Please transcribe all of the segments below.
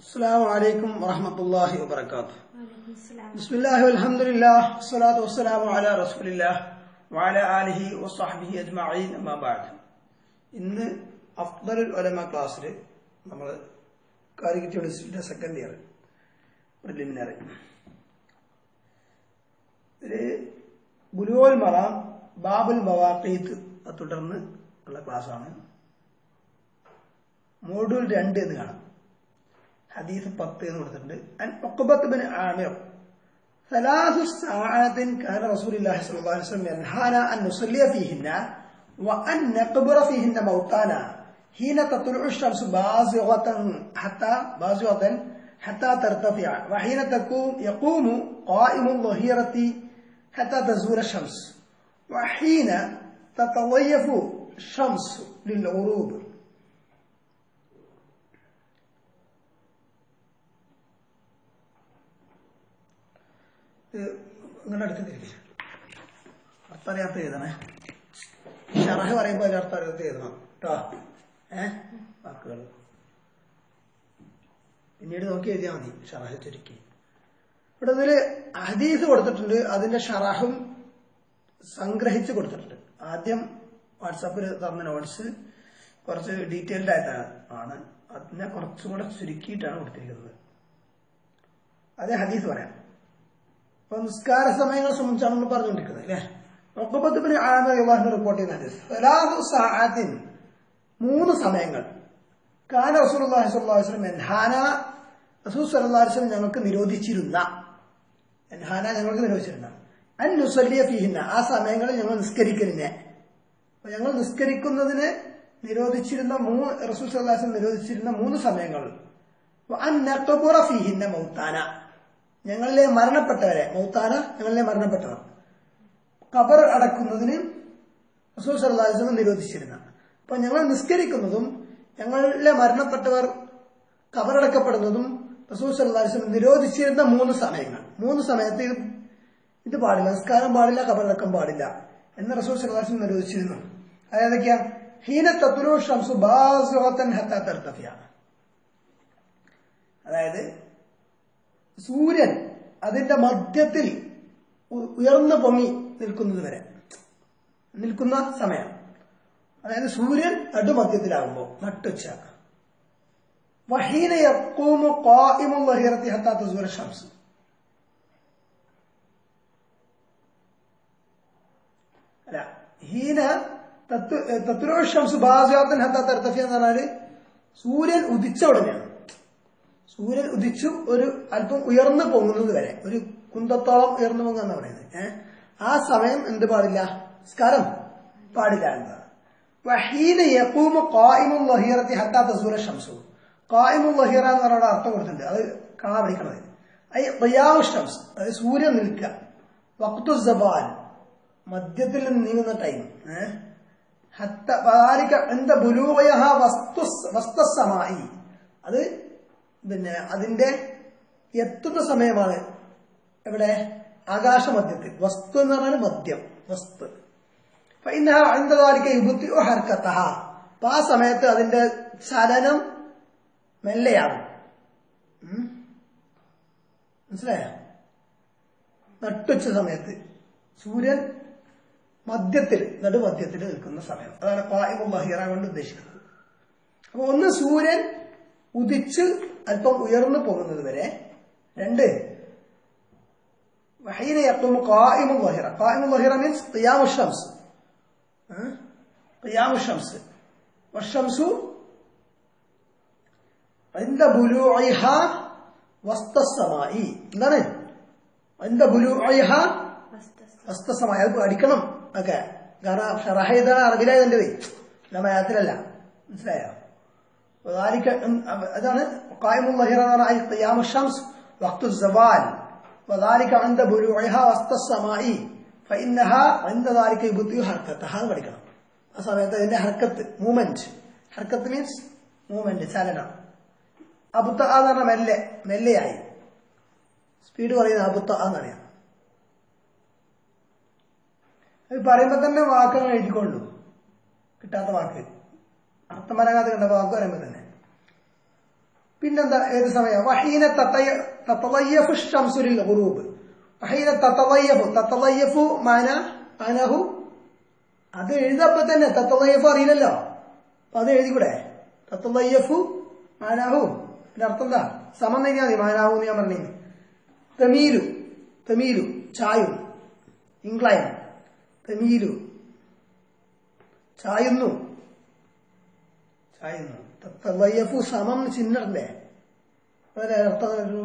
السلام عليكم ورحمة الله وبركاته وعليكم السلام بسم الله والحمد لله والصلاة والسلام على رسول الله وعلى آله وصحبه أجمعين أما بعد ഇന്ന് അഫ്ദൽ ഒലമ ക്ലാസ്സിൽ നമ്മൾ കാലിക്കറ്റ് യൂണിവേഴ്സിറ്റിയുടെ സെക്കൻഡ് ഇയർ പ്രിലിമിനറി ഇതില് ബുലുവൽ മറാം ബാബുൽ മവാഖീത്ത് തുടർന്ന് ഉള്ള ക്ലാസ്സാണ് മോഡ്യൂൾ രണ്ട് എന്ന് കാണാം ഹദീസ് പത്ത് എന്ന് കൊടുത്തിട്ടുണ്ട് അൻ ഉഖബത്ത് ബിൻ ആമിർ ثلاث ساعات كان رسول الله صلى الله عليه وسلم ينهانا أن نصلي فيهن وأن نقبر فيهن موتانا حين تطلع الشمس بازغة حتى بازغة حتى ترتفع وحين تقوم يقوم قائم الظهيرة حتى تزول الشمس وحين تتضيف الشمس للغروب നിങ്ങളുടെ അടുത്ത് തിരികെ അർത്ഥം അറിയാത്ത എഴുതണേ ഷറഹ് പറയുമ്പോൾ അതിന്റെ അർത്ഥം അറിയാത്ത എഴുതണം കേട്ടോ ഏ വാക്കുകൾ പിന്നീട് നോക്കി എഴുതിയാൽ മതി ഷറഹ് ചുരുക്കി ഇവിടെ ഇതില് ഹദീസ് കൊടുത്തിട്ടുണ്ട് അതിന്റെ ഷറഹും സംഗ്രഹിച്ച് കൊടുത്തിട്ടുണ്ട് ആദ്യം വാട്സാപ്പിൽ തന്ന നോട്ട്സ് കുറച്ച് ഡീറ്റെയിൽഡ് ആയിട്ടാണ് ആണ് അതിനെ കുറച്ചും കൂടെ ചുരുക്കിയിട്ടാണ് കൊടുത്തിരിക്കുന്നത് അതേ ഹദീസ് പറയാം അപ്പൊ നിസ്കാര സമയങ്ങളെ സംബന്ധിച്ചാണ് നമ്മൾ പറഞ്ഞുകൊണ്ടിരിക്കുന്നത് അല്ലേ ഒക്കപ്പത്തിന് ആമ റിപ്പോർട്ട് ചെയ്യുന്ന ഹദീസ് സലാഹു സഹാത്തിൻ മൂന്ന് സമയങ്ങൾ കാന റസൂലുള്ളാഹി സ്വല്ലല്ലാഹു അലൈഹി വസല്ലം എൻഹാന റസൂൽ സ്വല്ലല്ലാഹു അലൈഹി വസല്ലം ഞങ്ങൾക്ക് നിരോധിച്ചിരുന്ന എൻഹാന ഞങ്ങൾക്ക് നിരോധിച്ചിരുന്ന അൻ നുസല്ലിയ ഫീഹിന്ന ആ സമയങ്ങളിൽ ഞങ്ങൾ നിസ്കരിക്കലിനെ അപ്പൊ ഞങ്ങൾ നിസ്കരിക്കുന്നതിന് നിരോധിച്ചിരുന്ന മൂന്ന് റസൂൽ സ്വല്ലല്ലാഹു അലൈഹി വസല്ലം നിരോധിച്ചിരുന്ന മൂന്ന് സമയങ്ങൾ അൻ നഖബുറ ഫീഹിന്ന മൗത്താന ഞങ്ങളിലെ മരണപ്പെട്ടവരെ മൗത്താന ഞങ്ങളിലെ മരണപ്പെട്ടവർ ഖബർ അടക്കുന്നതിന് റസൂൽ സല്ലല്ലാഹു അലൈഹി വസല്ലം നിരോധിച്ചിരുന്ന അപ്പൊ ഞങ്ങൾ നിസ്കരിക്കുന്നതും ഞങ്ങളിലെ മരണപ്പെട്ടവർ ഖബറടക്കപ്പെടുന്നതും റസൂൽ സല്ലല്ലാഹു അലൈഹി വസല്ലം നിരോധിച്ചിരുന്ന മൂന്ന് സമയങ്ങൾ മൂന്ന് സമയത്ത് ഇത് ഇത് പാടില്ല നിസ്കാരം പാടില്ല ഖബറടക്കം പാടില്ല എന്ന് റസൂൽ സല്ലല്ലാഹു അലൈഹി വസല്ലം നിരോധിച്ചിരുന്നു അതായതൊക്കെയാ ഹീന തത്തുലു ഷംസു ബാസുഹത്തൻ ഹത്താ തർത്തഫിയ അതായത് സൂര്യൻ അതിന്റെ മധ്യത്തിൽ ഉ- ഉയർന്നു പൊങ്ങി നിൽക്കുന്നത് വരെ നിൽക്കുന്ന സമയം അതായത് സൂര്യൻ നടുമധ്യത്തിലാകുമ്പോൾ നട്ടുച്ച വഹീന യക്കൂമു ഖായിമുൽ വഹീറത്തി ഹത്താ തസൂര ഷംസ് അല്ല ഹീന തത്വ തത്വരോ ഷംസ് ബാജാത്തൻ ഹത്താ തർത്തഫി എന്ന് പറഞ്ഞാല് സൂര്യൻ ഉദിച്ച ഉടനെയാണ് സൂര്യൻ ഉദിച്ചു ഒരു അല്പം ഉയർന്നു പൊങ്ങുന്നത് വരെ ഒരു കുന്തത്തോളം ഉയർന്നു പൊങ്ങുക എന്ന് പറയുന്നത് ഏഹ് ആ സമയം എന്ത് പാടില്ല സ്കാരം പാടില്ല എന്നതാണ് വഹീന യഖൂമു ഖായിമുൽ വഹീറത്തി ഹത്താ തസൂല ഷംസു ഖായിമുൽ വഹീറ എന്ന് പറയുന്ന അർത്ഥം കൊടുത്തിട്ടുണ്ട് അത് കാണാൻ പഠിക്കണത് ഐ ഖിയാമു ഷംസ് അതായത് സൂര്യൻ നിൽക്കുക വഖ്തു സബാൻ മധ്യത്തിൽ നിന്ന് നീങ്ങുന്ന ടൈം ഏഹ് ഹത്ത വദാലിക എന്ത ബുലൂഗയഹ വസ്തു വസ്തസമായി അത് പിന്നെ അതിന്റെ എത്തുന്ന സമയമാണ് എവിടെ ആകാശമധ്യത്തിൽ വസ്തു എന്ന് പറഞ്ഞാൽ മദ്യം വസ്തു ഹർക്കത്തഹ അപ്പൊ ആ സമയത്ത് അതിന്റെ ചലനം മെല്ലെയാകും ഉം? മനസ്സിലായോ നട്ടുച്ച സമയത്ത് സൂര്യൻ മധ്യത്തിൽ നടുമധ്യത്തിൽ നിൽക്കുന്ന സമയം അതാണ് പായ്മുഹിറ കൊണ്ട് ഉദ്ദേശിക്കുന്നത് അപ്പൊ ഒന്ന് സൂര്യൻ ഉദിച്ച് അല്പം ഉയർന്നു പോകുന്നത് വരെ രണ്ട് وحين يقوم قائم الظهيرة قائم الظهيرة means قيام الشمس ها؟ قيام الشمس والشمس عند بلوعها وسط السماء എന്താണ് عند بلوعها വസ്ത സമയം അത് പഠിക്കണം ഒക്കെ കാരണം ഷറഹ ഇതാണ് അറബിലായതിൻ്റെത് ഞാൻ മലയാളത്തിലല്ല മനസ്സിലായോ وذلك أذان قائم الظهيرة رأي قيام الشمس وقت الزوال وذلك عند بلوعها وسط السماء فإنها عند ذلك يبطئ حركتها പഠിക്കണം ആ സമയത്ത് അതിന്റെ ഹർക്കത്ത് മൂവ്മെന്റ് ഹർക്കത്ത് മീൻസ് മൂവ്മെന്റ് ചലനം അബുത്ത എന്ന് പറഞ്ഞാൽ മെല്ലെ മെല്ലെയായി സ്പീഡ് പറയുന്നത് അബുത്ത എന്നറിയാം അത് പറയുമ്പോ തന്നെ വാക്കുകൾ എഴുതിക്കൊള്ളൂ കിട്ടാത്ത വാക്ക് അർത്ഥം വരാതെ കണ്ട വാക്ക് പറയുമ്പോ തന്നെ പിന്നെന്താ ഏത് സമയം വഹീന തത്തയ- തത്തളയ്യഫു ഷംസുലിൽ ഖുറൂബ് വഹീന തത്തളയ്യഫു തത്തളയ്യഫു മാന മാനഹു അത് എഴുതപ്പോ തന്നെ തത്തളയ്യഫു അറിയില്ലല്ലോ അപ്പൊ അത് എഴുതിക്കൂടെ തത്തളയ്യഫു മാനാഹു അതിന്റെ അർത്ഥം എന്താ സമം തന്നെയാ മതി മാനാഹു എന്ന് ഞാൻ പറഞ്ഞു തമീലു തമീലു ചായും ഇംഗ്ലൈൻ തമീലു ചായുന്നു ചായുന്നു തത്തവയ്യഫു സമം ചിഹ്നല്ലേ അതിന്റെ അർത്ഥം ഒരു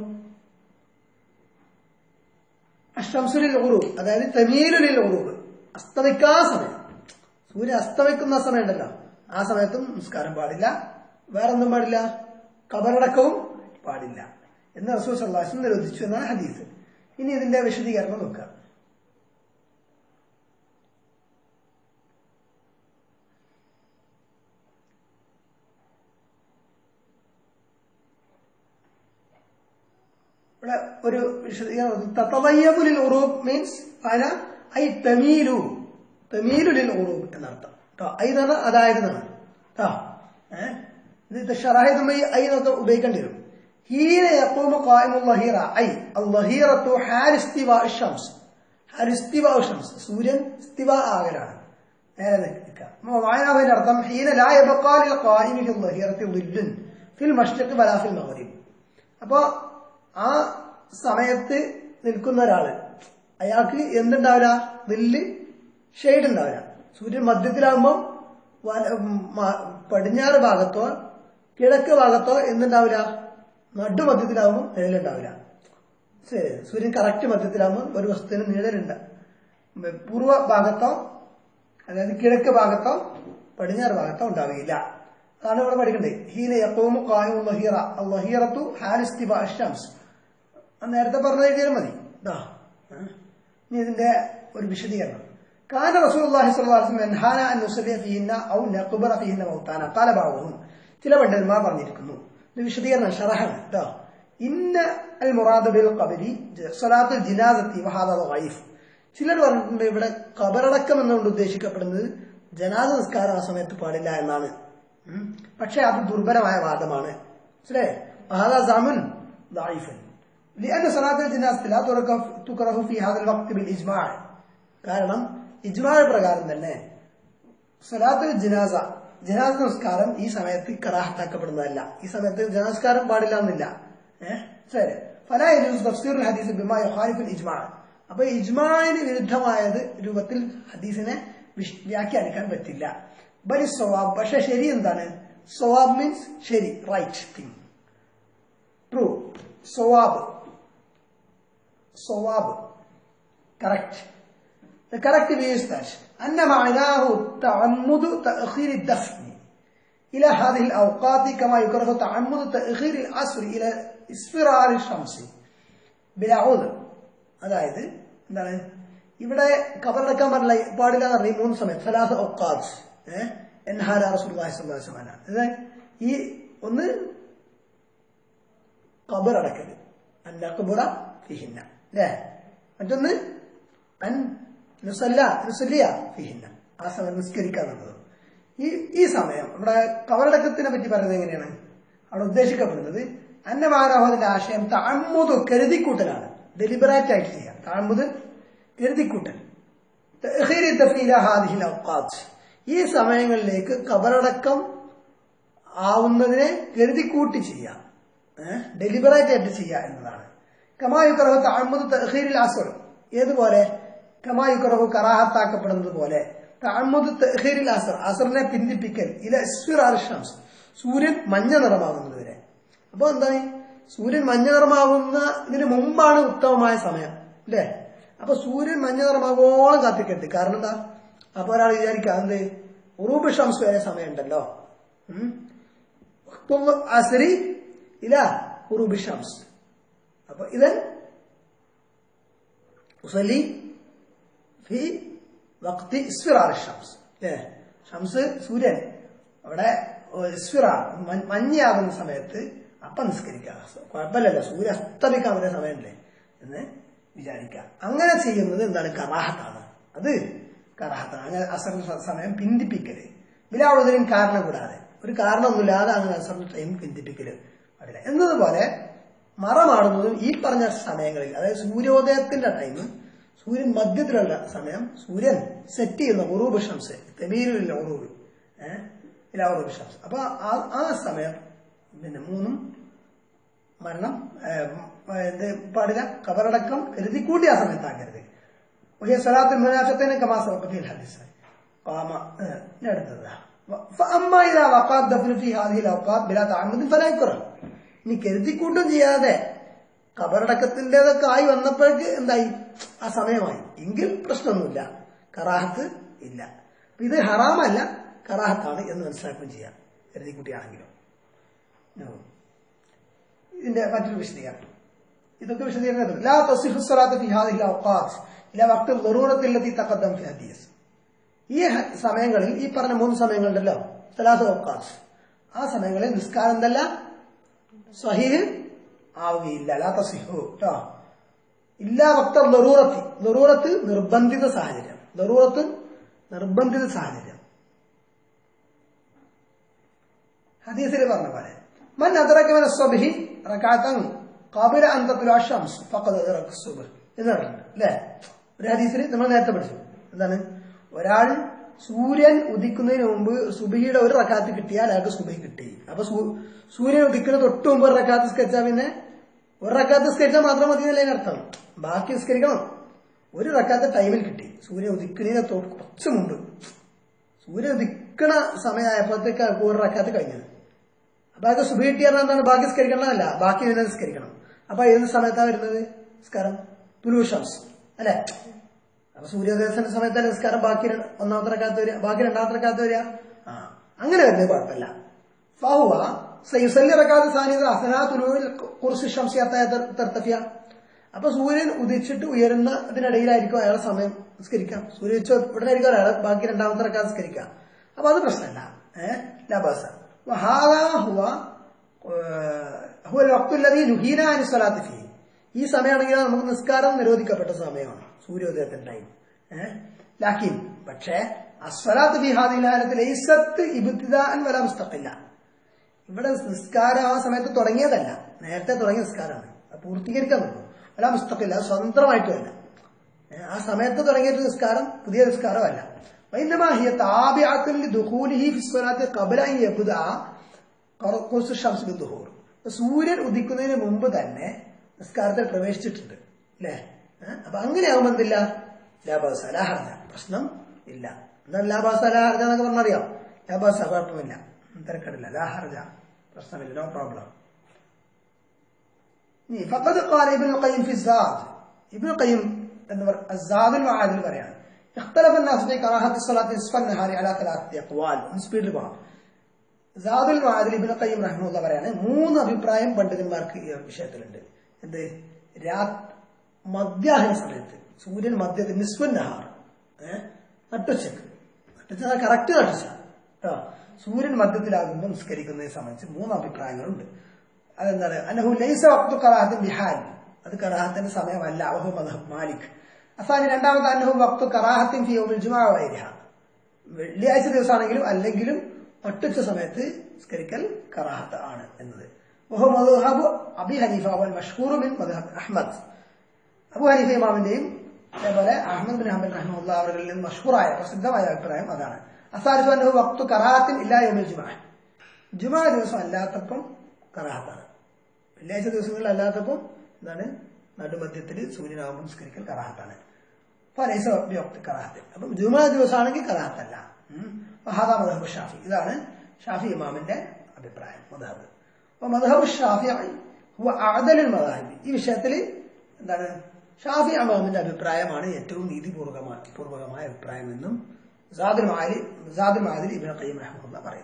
അഷംസുലിൽ ഉറൂബ് അതായത് തമീലുലിൽ ഉറൂബ് അസ്തമിക്കാ സമയം സൂര്യൻ അസ്തമിക്കുന്ന സമയം ഉണ്ടല്ലോ ആ സമയത്തും നിസ്കാരം പാടില്ല വേറൊന്നും പാടില്ല കബറടക്കവും പാടില്ല എന്ന് റസൂൽ സല്ലാസും നിരോധിച്ചു എന്നാണ് ഹദീസ് ഇനി ഇതിന്റെ വിശദീകരണം നോക്കാം ഇവിടെ ഒരു വിശദീകരണം തത്തവയ്യബുലിൽ ഉറൂബ് മീൻസ് അന ഐ തമീലു തമീലുലിൽ ഉറൂബ് എന്നർത്ഥം കേട്ടോ ഐ എന്ന് പറഞ്ഞാൽ അതായത് എന്നാണ് കേട്ടോ ഏഹ് ഇത് ഷറാഹിദുമായി ഐ എന്നൊക്കെ ഉപയോഗിക്കേണ്ടി വരും ഹീന യഖൂമു ഖായിമുൽ ലഹീറ ഐ അൽ-ലഹീറത്തു ഹാരിസ്തിവാ ഷംസ് ഹാരിസ്തിവാ ഷംസ് സൂര്യൻ ഇസ്തിവ ആകലാണ് നേരെ നിൽക്കുക വായനാവിന്റെ അർത്ഥം ഹീന ലാ യബഖാ ലിൽ ഖായിമി ഫിൽ ലഹീറത്തി ളില്ലുൻ ഫിൽ മഷ്രിഖി വലാ ഫിൽ മഗ്രിബ് അപ്പോ ആ സമയത്ത് നിൽക്കുന്ന ഒരാള് അയാൾക്ക് എന്തുണ്ടാവില്ല നെല്ല് ഷെയ്ഡ് ഉണ്ടാവില്ല സൂര്യൻ മധ്യത്തിലാകുമ്പോൾ പടിഞ്ഞാറ് ഭാഗത്തോ കിഴക്ക് ഭാഗത്തോ എന്തുണ്ടാവില്ല നടുമധ്യത്തിലാകുമ്പോൾ നിഴലുണ്ടാവില്ല ശരി സൂര്യൻ കറക്റ്റ് മധ്യത്തിലാകുമ്പോൾ ഒരു വസ്തുവിന് നിഴലുണ്ട് പൂർവ്വ ഭാഗത്തോ അതായത് കിഴക്ക് ഭാഗത്തോ പടിഞ്ഞാറ് ഭാഗത്തോ ഉണ്ടാവുകയില്ല അതാണ് ഇവിടെ പഠിക്കേണ്ടത് ഹീന യക്കോമു കായും ലഹീറ ലഹീറത്തു ഹാരിസ്തിബ ഷംസ് നേരത്തെ പറഞ്ഞ എഴുതിയാലും മതി ഇതാ ഇനി ഇതിന്റെ ഒരു വിശദീകരണം കാന റസൂലുള്ളാഹി സ്വല്ലല്ലാഹു അലൈഹി വസല്ലം യൻഹാന അൻ നുസല്ലിയ ഫീഹിന്ന ഔ നഖ്ബറ ഫീഹിന്ന മൗതാന ഖാല ബഅദുഹും ചില പണ്ഡിതന്മാർ പറഞ്ഞിരിക്കുന്നു ഇത് വിശദീകരണം ഷറഹാണ് കേട്ടോ ഇന്ന അൽ മുറാദ് ബിൽ ഖബരി സ്വലാത്തുൽ ജിനാസത്തി വഹാദ ളൈഫ് ചിലർ പറഞ്ഞിട്ടുണ്ട് ഇവിടെ കബറടക്കം എന്നുകൊണ്ട് ഉദ്ദേശിക്കപ്പെടുന്നത് ജനാസ നിസ്കാരം ആ സമയത്ത് പാടില്ല എന്നാണ് ഉം. പക്ഷെ അത് ദുർബലമായ വാദമാണ് മനസ്സിലായേ വഹാദ സാമുൻ ضعيفا لأن صلاة الجنازة لا تركف- تكره في هذا الوقت بالإجماع കാരണം ഇജ്മാ പ്രകാരം തന്നെ സ്വലാത്തുൽ ജിനാസ ജനാസ നമസ്കാരം ഈ സമയത്ത് കറാഹത്താക്കപ്പെടുന്നതല്ല ഈ സമയത്ത് ജനാസ്കാരം പാടില്ല എന്നില്ല ഏഹ് ശരി ഫല യജൂസ് തഫ്സീറുൽ ഹദീസ് ബിമാ യുഖാലിഫുൽ ഇജ്മാ അപ്പൊ ഇജ്മാന് വിരുദ്ധമായത് രൂപത്തിൽ ഹദീസിനെ വിശ്- വ്യാഖ്യാനിക്കാൻ പറ്റില്ല ബലി സ്വവാബ് പക്ഷെ ശരി എന്താണ് സ്വവാബ് മീൻസ് ശരി റൈറ്റ് തിങ് ട്രൂ സ്വവാബ് സ്വവാബ് correct. The correct view is that أن معناه تعمد تأخير الدفن إلى هذه الأوقات كما يكره تعمد تأخير العصر إلى إصفرار الشمس بلا عذر അതായത് എന്താണ് ഇവിടെ കബറടക്കാൻ പാടില്ല പാടില്ല എന്ന് പറഞ്ഞ ഈ മൂന്ന് സമയം സലാഹ് ഒക്കാദ് ഏഹ് എൻഹാര റസൂലുള്ളാഹി സ്വല്ലല്ലാഹു അലൈഹി വസല്ലം ഇത് ഈ ഒന്ന് കബറടക്കല് അന്നഖബുറ ഫിഹിന്ന അല്ലേ മറ്റൊന്ന് അൻ നുസല്ല നുസല്ലിയ ഫിഹിന്ന ആ സമയം നിസ്കരിക്കുക എന്നുള്ളത് ഈ ഈ സമയം ഇവിടെ കബറടക്കത്തിനെ പറ്റി പറയുന്നത് എങ്ങനെയാണ് അവിടെ ഉദ്ദേശിക്കപ്പെടുന്നത് അന്നമാരാഹോദിന്റെ ആശയം താഴ്മുത് കരുതിക്കൂട്ടലാണ് ഡെലിബറേറ്റ് ആയിട്ട് ചെയ്യാം താഴ്മുത് കരുതിക്കൂട്ടൽ തഅഖീർ തഫീല ഹാദിഹിൽ ഔഖാത്ത്. ഈ സമയങ്ങളിലേക്ക് കബറടക്കം ആവുന്നതിനെ കരുതിക്കൂട്ടി ചെയ്യാം ഡെലിബറേറ്റ് ആയിട്ട് ചെയ്യുക എന്നതാണ് കമായുക്കറവ് താഴ്മുത് തഹീരിൽ അസുർ ഏതുപോലെ കമായുക്കറവ് കറാഹത്താക്കപ്പെടുന്നത് പോലെ താഴ്മുത് തഹീരിൽ അസർ അസറിനെ പിന്തിപ്പിക്കൽ ഇല ഇസ്ഫിറാർ ഷംസ് സൂര്യൻ മഞ്ഞ നിറമാകുന്നത് വരെ അപ്പൊ എന്താണ് സൂര്യൻ മഞ്ഞ നിറമാകുന്ന ഇതിന് മുമ്പാണ് ഉത്തമമായ സമയം അല്ലേ അപ്പൊ സൂര്യൻ മഞ്ഞ നിറമാകോളം കാത്തിക്കരുത് കാരണം എന്താ അപ്പൊ ഒരാൾ വിചാരിക്കുക എന്ത് ഉറൂബ് ഷംസ് വരെ സമയമുണ്ടല്ലോ ഉം അസരി ഇല ഉറൂബ് ഷംസ് അപ്പൊ ഇതൻ ഉസല്ലി ഫി വക്തി ഇസ്ഫിറാർ ഷംസ് അല്ലേ ഷംസ് സൂര്യൻ അവിടെ ഇസ്ഫിറാർ മ- മഞ്ഞയാകുന്ന സമയത്ത് അപ്പം നിസ്കരിക്കുക കുഴപ്പമില്ലല്ലോ സൂര്യ അസ്തമിക്കാൻ വരെ സമയമല്ലേ എന്ന് വിചാരിക്കുക അങ്ങനെ ചെയ്യുന്നത് എന്താണ് കറാഹത്താണ് അത് കറാഹത്താണ് അങ്ങനെ അസറിന് സ- സമയം പിന്തിപ്പിക്കല് ബിലാവുന്നതിനും കാരണം കൂടാതെ ഒരു കാരണമൊന്നുമില്ലാതെ അങ്ങനെ അസറിന് ടൈം പിന്തിപ്പിക്കല് പാടില്ല എന്നതുപോലെ മറമാടുന്നതും ഈ പറഞ്ഞ സമയങ്ങളിൽ അതായത് സൂര്യോദയത്തിന്റെ ടൈം സൂര്യൻ മധ്യത്തിലുള്ള സമയം സൂര്യൻ സെറ്റ് ചെയ്യുന്ന ഉറൂബ് ഷംസ് തെമീരിലുള്ള ഉറൂബ് ഏഹ് ഇല്ല ഉറൂബ് ഷംസ് അപ്പൊ ആ- ആ സമയം പിന്നെ മൂന്നും മരണം ഏഹ്, ഇത് പാടില്ല കബറടക്കം കരുതിക്കൂട്ടി ആ സമയത്താക്കരുത് وهي صلاة المنافقين كما سبق في الحديث قام آه، അടുത്തത് فأما إذا وقع الدفن في هذه الأوقات بلا تعمد فلا يكره ഇനി കരുതിക്കൂട്ടും ചെയ്യാതെ കബറടക്കത്തിൻ്റെതൊക്കെ ആയി വന്നപ്പോഴേക്ക് എന്തായി ആ സമയമായി എങ്കിൽ പ്രശ്നമൊന്നുമില്ല കറാഹത്ത് ഇല്ല അപ്പൊ ഇത് ഹറാമല്ല കറാഹത്താണ് എന്ന് മനസ്സിലാക്കുകയും ചെയ്യാം കരുതിക്കുട്ടിയാണെങ്കിലും ഉം. ഇതിന്റെ മറ്റൊരു വിശദീകരണം ഇതൊക്കെ വിശദീകരണം ലാ തസിഹു സ്വലാത്ത് ഫി ഹാദിഹിൽ ഔഖാത്ത് ഇല വഖ്ത് ളറൂറത്തി അല്ലതി തഖദ്ദം ഫി ഹദീസ് ഈ ഹ- സമയങ്ങളിൽ ഈ പറഞ്ഞ മൂന്ന് സമയങ്ങളുണ്ടല്ലോ സലാത്ത് ഔഖാത്ത് ആ സമയങ്ങളിൽ നിസ്കാരം എന്തല്ല സ്വഹീഹ് ആവുകയില്ല ലാ തസിഹു കേട്ടോ ഇല്ലാ വക്ത ലറൂറത്തി ലറൂറത്ത് നിർബന്ധിത സാഹചര്യം ലറൂറത്ത് നിർബന്ധിത സാഹചര്യം ഹദീസിൽ പറഞ്ഞ പോലെ മൻ അദ്റകമന സ്വബ്ഹി റകഅതൻ ഖബല അൻ തത്ലുഅ ശംസ് ഫഖദ് അദ്റക സുബ്ഹ് എന്ന് പറഞ്ഞിട്ടുണ്ട് അല്ലേ ഒരു ഹദീസിൽ നമ്മൾ നേരത്തെ പഠിച്ചു എന്താണ് ഒരാൾ സൂര്യൻ ഉദിക്കുന്നതിന് മുമ്പ് സുബഹിയുടെ ഒരു റക്കാത്ത് കിട്ടിയാൽ അയാൾക്ക് സുബഹി കിട്ടി അപ്പൊ സൂ- സൂര്യൻ ഉദിക്കുന്ന തൊട്ട് മുമ്പ് ഒരു റക്കാത്ത് സ്കരിച്ചാൽ പിന്നെ ഒരു റക്കാത്ത് സ്കരിച്ചാൽ മാത്രം മതി എന്നല്ലേ അതിനർത്ഥം ബാക്കി സ്കരിക്കണം ഒരു റക്കാത്ത് ടൈമിൽ കിട്ടി സൂര്യൻ ഉദിക്കുന്നതിന് തൊട്ട് കുറച്ച് മുമ്പ് സൂര്യൻ ഉദിക്കണ സമയമായപ്പോഴത്തേക്ക് അയാൾക്ക് ഒരു റക്കാത്ത് കഴിഞ്ഞത് അപ്പൊ അത് സുബീട്ടി പറഞ്ഞാൽ എന്താണ് ബാക്കി സ്കരിക്കണമെന്നല്ല ബാക്കി വരുന്നത് സ്കരിക്കണം അപ്പൊ ഏത് സമയത്താണ് വരുന്നത് നിസ്കാരം തുലൂഷംസ് അല്ലെ അപ്പൊ സൂര്യോദയത്തിന്റെ സമയത്തല്ലേ നിസ്കാരം ബാക്കി ര- ഒന്നാമത്തെ റക്കാത്ത് വരിക ബാക്കി രണ്ടാമത്തെ റക്കാത്ത് വരിക ആ അങ്ങനെ വരുന്നത് കുഴപ്പമില്ല ഫഹുവ സൈസല്ലി റക്കാത്ത് സാനിത അസനാ തുലൂവിൽ കുറിച്ച് ശംസിയാത്തായ തർത്തഫിയ അപ്പൊ സൂര്യൻ ഉദിച്ചിട്ട് ഉയരുന്നതിനിടയിലായിരിക്കും അയാളെ സമയം നിസ്കരിക്കാം സൂര്യൻ ഉച്ച ഉടനെ ആയിരിക്കും അയാൾ ബാക്കി രണ്ടാമത്തെ റക്കാത്ത് നിസ്കരിക്കാം അപ്പൊ അത് പ്രശ്നമല്ല ഏഹ് ലബാസ وهذا هو هو الوقت الذي نهينا عن الصلاة فيه ഈ സമയമാണെങ്കിൽ നമുക്ക് നിസ്കാരം നിരോധിക്കപ്പെട്ട സമയമാണ് സൂര്യോദയത്തിന്റെ ടൈം ഏഹ് ലാക്കിൻ പക്ഷേ അസ്വലാത്ത് ബിഹാദിലാലത്തിൽ ലൈസത്ത് ഇബുദ്ദാൻ വല മുസ്തഖില്ല ഇവിടെ നിസ്കാരം ആ സമയത്ത് തുടങ്ങിയതല്ല നേരത്തെ തുടങ്ങിയ നിസ്കാരമാണ് അത് പൂർത്തീകരിക്കാൻ പറ്റും അല്ല മുസ്തഖില്ല അത് സ്വതന്ത്രമായിട്ടുമല്ല ഏ, ആ സമയത്ത് തുടങ്ങിയിട്ട് നിസ്കാരം പുതിയ നിസ്കാരമല്ല وإنما هي تابعة لدخوله في الصلاة قبل أن يبدأ قرص الشمس بالظهور സൂര്യൻ ഉദിക്കുന്നതിന് മുമ്പ് തന്നെ നിസ്കാരത്തിൽ പ്രവേശിച്ചിട്ടുണ്ട് അല്ലേ ഏ? അപ്പൊ അങ്ങനെയാവുമ്പോ എന്തില്ല ലാബാസ ലാഹർജ പ്രശ്നം ഇല്ല എന്താണ് ലാബാസ ലാഹർജ എന്നൊക്കെ പറഞ്ഞറിയാം ലാബാസ കുഴപ്പമില്ല തിരക്കടില്ല ലാഹർജ പ്രശ്നമില്ല നോ പ്രോബ്ലം ഇനി ഫഖദ് ഖാല ഇബ്നുൽ ഖയ്യിം ഫി സാദ് ഇബ്നുൽ ഖയ്യിം എന്ന് പറ അസാദുൽ മആദിൽ പറയാണ് اختلف الناس في كراهة الصلاة نصف النهار على ثلاثة أقوال സ്പീഡിൽ പോകാം സാദുൽ മആദിൽ ഇബ്നുൽ ഖയ്യിം റഹ്മത്തുള്ള പറയാണ് മൂന്ന് അഭിപ്രായം പണ്ഡിതന്മാർക്ക് ഈ വിഷയത്തിലുണ്ട് എന്ത് രാ മധ്യാഹ്ന സമയത്ത് സൂര്യൻ മധ്യത്തിൽ നിസ്വൻ നഹാർ ഏഹ് നട്ടുച്ചക്ക് നട്ടുച്ച കറക്റ്റ് നട്ടുച്ച കേട്ടോ സൂര്യൻ മധ്യത്തിലാകുമ്പോൾ നിസ്കരിക്കുന്നതിനെ സംബന്ധിച്ച് മൂന്ന് അഭിപ്രായങ്ങളുണ്ട് അതെന്താണ് അനഹു ലൈസ വക്തു കറാഹത്തിൻ ബിഹാൽ അത് കറാഹത്തിന്റെ സമയമല്ല അവഹു മദഹബ് മാലിക് അസാനി രണ്ടാമത്തെ അന്നഹു വക്തു കറാഹത്തിൻ ഫി യൗമിൽ ജുമാ വൈരിഹ വെള്ളിയാഴ്ച ദിവസമാണെങ്കിലും അല്ലെങ്കിലും ഒട്ടുച്ച സമയത്ത് സ്കരിക്കൽ കറാഹത്ത് ആണ് എന്നത് വഹു മദ്ഹബ് അബി ഹനീഫ വൽ മഷ്ഹൂർ ബിൻ മദ്ഹബ് അഹ്മദ് അബു ഹനീഫ ഇമാമിന്റെയും അതേപോലെ അഹമ്മദ് ബിൻ ഹംബൽ റഹ്മുല്ല അവരിൽ നിന്ന് മഷ്ഹൂറായ പ്രസിദ്ധമായ അഭിപ്രായം അതാണ് അസാരിഫ് അന്നഹു വക്തു കറാഹത്തിൻ ഇല്ലാ യൗമിൽ ജുമാ ജുമാ ദിവസം അല്ലാത്തപ്പം കറാഹത്താണ് വെള്ളിയാഴ്ച ദിവസങ്ങളിൽ അല്ലാത്തപ്പം എന്താണ് നടുമധ്യത്തിൽ സൂര്യനാകുമ്പോൾ നിസ്കരിക്കൽ കറാഹത്താണ് ഫലൈസ വക്ത് കറാഹത്ത് അപ്പം ജുമാ ദിവസമാണെങ്കിൽ കറാഹത്തല്ല മഹാദാ മദഹബ് ഷാഫി ഇതാണ് ഷാഫി ഇമാമിന്റെ അഭിപ്രായം മദഹബ് അപ്പൊ മദഹബ് ഷാഫി ഹുവ അഅദലുൽ മദാഹിബ് ഈ വിഷയത്തിൽ എന്താണ് ഷാഫി ഇമാമിന്റെ അഭിപ്രായമാണ് ഏറ്റവും നീതിപൂർവകമായ പൂർവകമായ അഭിപ്രായം എന്നും സാദുൽ മാലി സാദുൽ മാലിൽ ഇബ്നു ഖയ്യിം റഹ്മത്തുള്ള പറയുന്നു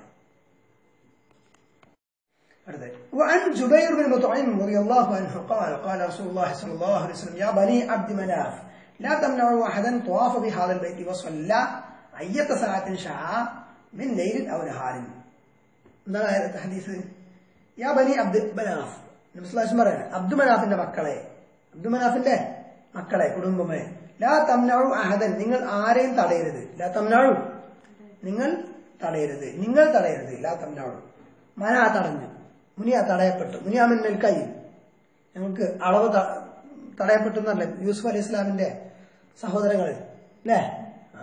അടുത്തത്. وعن جبير بن مطعم رضي الله عنه قال قال رسول الله صلى الله عليه وسلم يا بني عبد مناف لا تمنعوا احدا طواف بهذا البيت وصلى أية ساعة شاء من ليل أو نهار എന്താണ് ആയത്തെ ഹദീസ് യാ ബനി അബ്ദു മനാഫ് നബിസ്ലാസ് പറയാണ് അബ്ദു മനാഫിന്റെ മക്കളെ അബ്ദു മനാഫിന്റെ മക്കളെ കുടുംബമേ ലാ തംനാഴു അഹദൻ നിങ്ങൾ ആരെയും തടയരുത് ലാ തംനാഴു നിങ്ങൾ തടയരുത് നിങ്ങൾ തടയരുത് ലാ തംനാഴു മന തടഞ്ഞു മുനിയ തടയപ്പെട്ടു മുനിയാമിൻ നെൽക്കൈ ഞങ്ങൾക്ക് അളവ് ത- തടയപ്പെട്ടു എന്നല്ലേ യൂസുഫ് അലി ഇസ്ലാമിന്റെ സഹോദരങ്ങൾ അല്ലേ ആ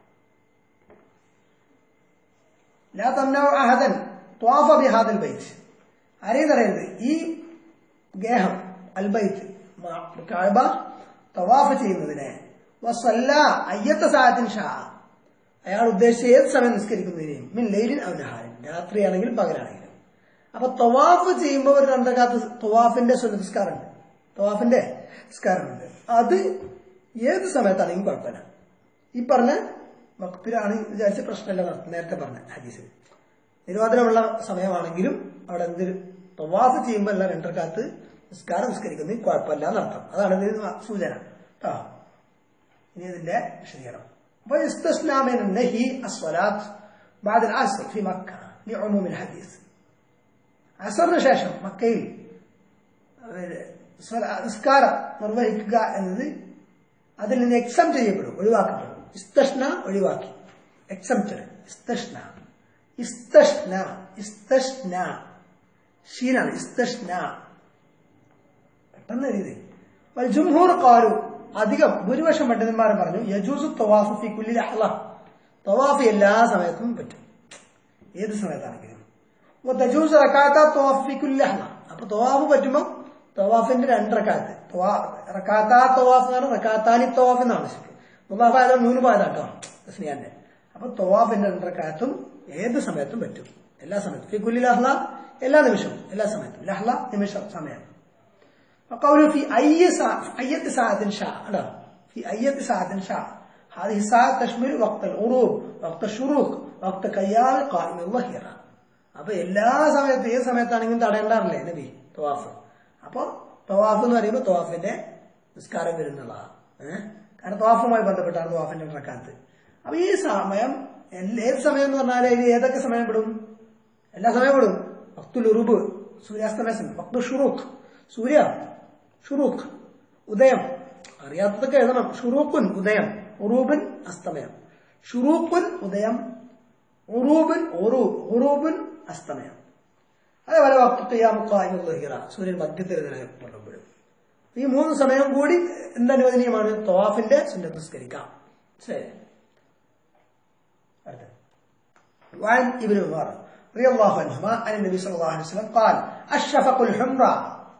ലാ തംനഉ അഹദൻ ത്വാഫ ബിഹാദൽ ബൈത്ത് ആരെയും തടയരുത് ഈ ഗേഹം അൽ ബൈത്ത് മ- കഅബ തവാഫ് ചെയ്യുന്നതിനെ വസല്ല അയ്യത്ത സാഹത്തിൻ ഷാ അയാൾ ഉദ്ദേശിച്ച ഏത് സമയം നിസ്കരിക്കുന്നതിനെയും മിൻ ലൈലിൻ അവനഹാരൻ രാത്രിയാണെങ്കിലും പകലാണെങ്കിലും അപ്പൊ തവാഫ് ചെയ്യുമ്പോൾ ഒരു രണ്ടകാത്ത് തവാഫിന്റെ സുനസ്കാരമുണ്ട് തവാഫിന്റെ നിസ്കാരമുണ്ട് അത് ഏത് സമയത്താണെങ്കിലും കുഴപ്പമില്ല ഈ പറഞ്ഞ വക്തിലാണ് വിചാരിച്ച പ്രശ്നമല്ല നടത്തുന്നത്. നേരത്തെ പറഞ്ഞ ഹദീസിൽ നിരോധനമുള്ള സമയമാണെങ്കിലും അവിടെ എന്ത് തവാഫ് ചെയ്യുമ്പോൾ എല്ലാം രണ്ടരക്കാത്ത് നിസ്കാരം നിസ്കരിക്കുന്നത് കുഴപ്പമില്ല എന്നർത്ഥം അതാണ് ഇതിന് സൂചന കേട്ടോ ഇനി ഇതിന്റെ വിശദീകരണം ويستثنى من النهي الصلاة بعد العصر في مكة لعموم الحديث അസറിന് ശേഷം മക്കയിൽ അതായത് സ്വല- നിസ്കാരം നിർവഹിക്കുക എന്നത് അതിൽ നിന്ന് എക്സം ചെയ്യപ്പെടും ഒഴിവാക്കപ്പെടും ഇസ്തഷ്ന ഒഴിവാക്കി എക്സംപ്റ്റഡ് ഇസ്തഷ്ന ഇസ്തഷ്ന ഇസ്തഷ്ന ഷീനാണ് ഇസ്തഷ്ന പെട്ടെന്ന് എഴുതി ജുംഹൂർ കാലു അധികം ഭൂരിപക്ഷം പണ്ഡിതന്മാരും പറഞ്ഞു യജൂസു തവാഫ് ഫി കുല്ലി ലഹ്ള തവാഫ് എല്ലാ സമയത്തും പറ്റും ഏത് സമയത്താണെങ്കിലും തജൂസ് റക്കാത്ത തവാഫ് ഫി കുല്ലി ലഹ്ള അപ്പൊ തവാഫ് പറ്റുമ്പോൾ തവാഫിന്റെ രണ്ട് റക്കാത്ത് റക്കാത്ത തവാഫ് എന്ന് പറഞ്ഞാൽ റക്കാത്താനി തവാഫ് എന്നാണ് ശരിക്കും മുലാഫ് ആയത് മൂന്ന് പാതാട്ടോ തസ്നിയാന്റെ അപ്പൊ തവാഫിന്റെ രണ്ട് റക്കാത്തും ഏത് സമയത്തും പറ്റും എല്ലാ സമയത്തും ഫി കുല്ലി ലഹ്ള എല്ലാ നിമിഷവും എല്ലാ സമയത്തും ലഹ്ള നിമിഷം സമയം وقوله في أي ساعة في أي ساعة شاء لا في أي ساعة شاء هذه الساعة تشمل وقت الغروب وقت الشروق وقت قيام قائم الظهيرة അപ്പൊ എല്ലാ സമയത്തും ഏത് സമയത്താണെങ്കിലും തടയേണ്ടാറില്ലേ നബി തവാഫ് അപ്പൊ തവാഫ് എന്ന് പറയുമ്പോൾ തവാഫിന്റെ നിസ്കാരം വരുന്നുള്ളതാണ് ഏഹ് കാരണം തവാഫുമായി ബന്ധപ്പെട്ടാണ് തവാഫിന്റെ റക്കാത്ത് അപ്പൊ ഈ സമയം എല്ലാ- ഏത് സമയം എന്ന് പറഞ്ഞാൽ ഇത് ഏതൊക്കെ സമയം പെടും എല്ലാ സമയം പെടും വക്തുൽ ഉറുബ് സൂര്യാസ്തമയ സമയം വക്തു ഷുറൂഖ് സൂര്യ ഷുറൂഖ് ഉദയം അറിയാത്തതൊക്കെ എഴുതണം ഷുറൂഖുൻ ഉദയം ഉറൂബിൻ അസ്തമയം ഷുറൂഖുൻ ഉദയം ഉറൂബിൻ ഉറൂബിൻ അസ്തമയം അതേപോലെ വക്തിയാമുഖാഹിറ സൂര്യൻ മധ്യത്തിൽ നിലപ്പെടുമ്പോഴും ഈ മൂന്ന് സമയം കൂടി എന്തനുവദനീയമാണ് തവാഫിന്റെ സുന്നത്ത് നിസ്കരിക്കാം ശരി അടുത്ത وعن ابن عمر رضي الله عنهما عن النبي صلى الله عليه وسلم قال الشفق الحمراء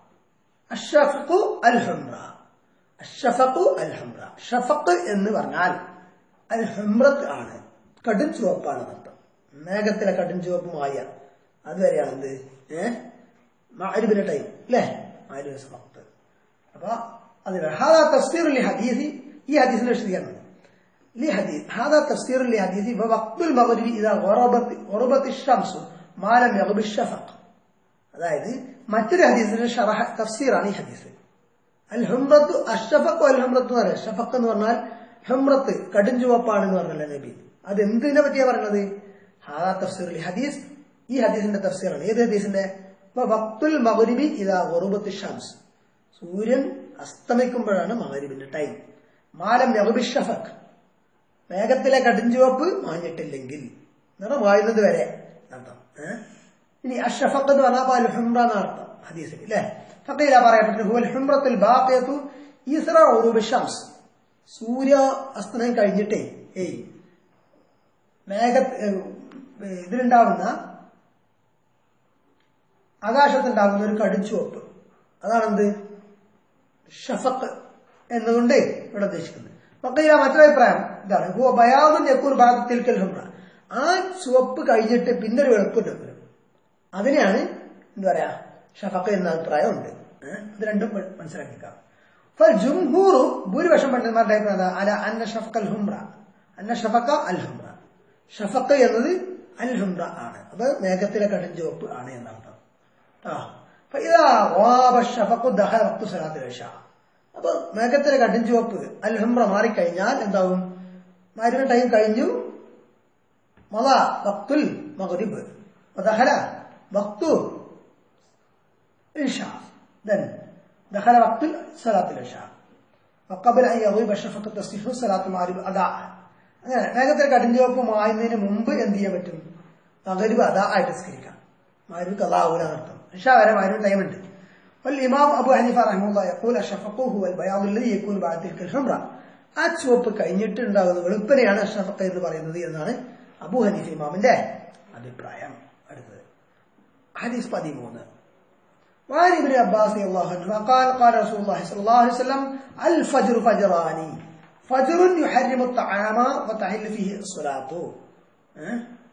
الشفق الحمراء الشفق الحمراء ഷഫഖ് എന്ന് പറഞ്ഞാൽ അത് ഹുംറത്ത് ആണ് കടും ചുവപ്പാണ് അർത്ഥം മേഘത്തിലെ കടും ചുവപ്പുമായ അതുവരെയാണ് എന്ത് ഏഹ് മാരിബിന്റെ ടൈം അല്ലേ മാരിബ് സമത്ത് അപ്പൊ അതിന് ഹാദാ തഫ്സീർ ലി ഹദീസി ഈ ഹദീസിന്റെ വിശദീകരണം لحديث هذا تفسير لحديث ووقت المغرب إذا غربت غربت الشمس ما لم يغب الشفق അതായത് മറ്റൊരു ഹദീസിന്റെ ഷറഹ തഫ്സീറാണ് ഈ ഹദീസ് അൽ ഹുംറത്ത് അഷഫഖ് അൽ ഹുംറത്ത് എന്ന് പറയാം ഷഫഖ് എന്ന് പറഞ്ഞാൽ ഹുംറത്ത് കടും ചുവപ്പാണ് എന്ന് പറഞ്ഞല്ലോ നബി അത് എന്തിനെ പറ്റിയാ പറഞ്ഞത് ഹാദാ തഫ്സീർ അൽ ഹദീസ് ഈ ഹദീസിന്റെ തഫ്സീറാണ് ഏത് ഹദീസിന്റെ വക്തുൽ മഗ്രിബി ഇദാ ഗുറുബത്ത് ഷംസ് സൂര്യൻ അസ്തമിക്കുമ്പോഴാണ് മഗ്രിബിന്റെ ടൈം മാലം യഗ്ബി ഷഫഖ് മേഘത്തിലെ കടുംചുവപ്പ് മാഞ്ഞിട്ടില്ലെങ്കിൽ നിറം വായുന്നത് വരെ അർത്ഥം ഏഹ്? ഇനി അഷഫഖ് എന്ന് പറഞ്ഞാൽ അൽ ഹുംറ എന്ന അർത്ഥം ഹദീസിൽ അല്ലേ ഫക്കീല പറയപ്പെട്ടു ഹുവൽ ഹുംറത്തുൽ ബാഖിയത്തു ഇസ്റ ഉറൂബി ഷംസ് സൂര്യ അസ്തമയം കഴിഞ്ഞിട്ടേ ഏയ് മേഘ ഏഹ്, ഇതിലുണ്ടാവുന്ന ആകാശത്തുണ്ടാകുന്ന ഒരു കടുംചുവപ്പ് അതാണെന്ത് ഷഫഖ് എന്നതുകൊണ്ട് ഇവിടെ ഉദ്ദേശിക്കുന്നത് മക്കയില മറ്റൊരു അഭിപ്രായം ഇതാണ് ഹുവ ബയാദും യക്കൂർ ഭാഗത്തിൽ ഹുംറ ആ ചുവപ്പ് കഴിഞ്ഞിട്ട് പിന്നെ ഒരു വെളുപ്പിട്ട് വരും അതിനെയാണ് എന്താ പറയാ ഷഫഖ് എന്ന അഭിപ്രായം ഉണ്ട് ഏഹ്? ഇത് രണ്ടും മ- മനസ്സിലാക്കിക്കാം ജുംഹൂർ ഭൂരിപക്ഷം പണ്ഡിതന്മാരുടെ അഭിപ്രായം എന്താ? അല അന്ന ഷഫഖ് അൽ ഹുംറ അന്ന ഷഫഖ അൽ ഹുംറ ഷഫഖ് എന്നത് അൽ ഹുംറ ആണ് അത് മേഘത്തിലെ കടും ചുവപ്പ് ആണ് എന്നർത്ഥം ആ അപ്പൊ ഇതാ വാബ ഷഫഖു ദഹല വക്തു സലാത്തിൽ ഇശാ അപ്പൊ മേഘത്തിലെ കടും ചുവപ്പ് അൽ ഹുംറ മാറിക്കഴിഞ്ഞാൽ എന്താവും മരുന്ന് ടൈം കഴിഞ്ഞു മല വക്തുൽ മഗ്രിബ് ودخل وقت العشاء then دخل وقت صلاة العشاء وقبل أن يغيب الشفق تصيح صلاة المغرب أداء അങ്ങനെ വേഗത്തിൽ കടിഞ്ചുവപ്പ് മായുന്നതിന് മുമ്പ് എന്ത് ചെയ്യാൻ പറ്റും മകരിവ് അതാ ആയിട്ട് സ്കരിക്കാം മകരിവ് കഥാവൂല എന്നർത്ഥം ഇഷാ വരെ അതിന് ടൈമുണ്ട് والإمام أبو حنيفة رحمه الله يقول الشفق هو البياض الذي يكون بعد تلك الحمرة ആ ചുവപ്പ് കഴിഞ്ഞിട്ട് ഉണ്ടാകുന്ന വെളുപ്പനെയാണ് അഷഫക്ക എന്ന് പറയുന്നത് എന്നാണ് അബു ഹനീഫ് ഇമാമിന്റെ അഭിപ്രായം അടുത്തത് ഹദീസ് പതിമൂന്ന് وعن ابن عباس رضي الله عنه قال قال رسول الله صلى الله عليه وسلم الفجر فجران فجر يحرم الطعام وتحل فيه الصلاة أه؟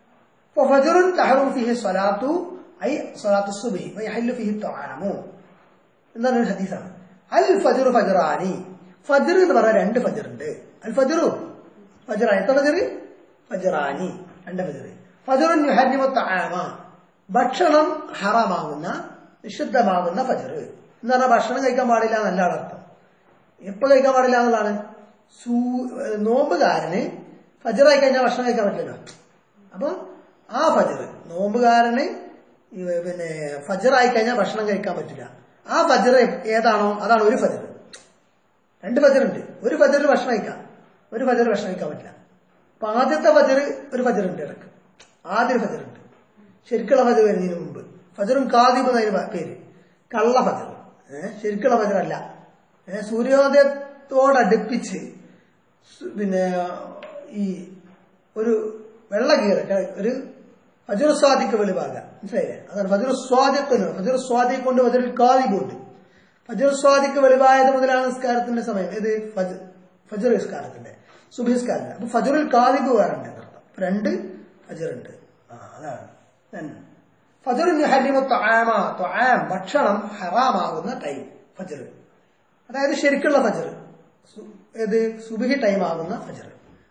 وفجر تحرم فيه الصلاة أي صلاة الصبح ويحل فيه الطعام എന്താണ് ഒരു ഹദീസാണ് അൽ ഫജറു ഫജറാനി ഫജർ എന്ന് പറഞ്ഞാൽ രണ്ട് ഫജർ ഉണ്ട് അൽ ഫജറു ഫജറാനി എത്ര ഫജർ ഫജറാനി രണ്ട് ഫജർ ഫജറുൻ യുഹരിമത്താമ ഭക്ഷണം ഹറാമാകുന്ന നിഷിദ്ധമാകുന്ന ഫജർ എന്ന് പറഞ്ഞാൽ ഭക്ഷണം കഴിക്കാൻ പാടില്ല എന്നല്ല അർത്ഥം എപ്പോ കഴിക്കാൻ പാടില്ല എന്നുള്ളതാണ് സൂ നോമ്പുകാരന് ഫജറായി കഴിഞ്ഞാൽ ഭക്ഷണം കഴിക്കാൻ പറ്റില്ലല്ലോ അപ്പൊ ആ ഫജർ നോമ്പുകാരന് ഈ പിന്നെ ഫജറായി കഴിഞ്ഞാൽ ഭക്ഷണം കഴിക്കാൻ പറ്റില്ല ആ ഫജർ ഏതാണോ അതാണ് ഒരു ഫജർ രണ്ട് ഫജറുണ്ട് ഒരു ഫജറിൽ ഭക്ഷണം കഴിക്കാം ഒരു ഫജർ ഭക്ഷണം കഴിക്കാൻ പറ്റില്ല അപ്പൊ ആദ്യത്തെ ഫജർ ഒരു ഫജറുണ്ട് ഇടക്ക് ആദ്യ ഫജറുണ്ട് ശരിക്കുള്ള ഫജർ വരുന്നതിന് മുമ്പ് ഫജറും കാദിബ് എന്നതിന് പേര് കള്ള ഫജർ ഏഹ് ശരിക്കുള്ള ഫജർ അല്ല ഏഹ് സൂര്യോദയത്തോടടുപ്പിച്ച് സു- പിന്നെ ഈ ഒരു വെള്ള കീറ ഒരു ഫജുർ സ്വാദിക്ക് വെളിവാക മനസ്സിലായില്ലേ അതാണ് ഫജുർ സ്വാദിക്ക് എന്ന് ഫജുർ സ്വാദിക്ക് കൊണ്ട് ഫജുർ കാദിബുണ്ട് ഫജുർ സ്വാദിക്ക് വെളിവായത് മുതലാണ് നിസ്കാരത്തിന്റെ സമയം ഇത് ഫജ- ഫജുർ നിസ്കാരത്തിന്റെ സുബഹിസ്കാരത്തിന്റെ അപ്പൊ ഫജുറിൽ കാദിബ് വേറുണ്ട് എന്നർത്ഥം അപ്പൊ രണ്ട് ഫജർ ഉണ്ട് ആ അതാണ് Then, ഫജറുൻ യുഹരിമു ത്വആമ. ത്വആം, ഭക്ഷണം ഹറാമാകുന്ന ടൈം ഫജർ അതായത് ശരിക്കുള്ള ഫജർ സു- ഏത് സുബഹി ടൈം ആകുന്ന ഫജർ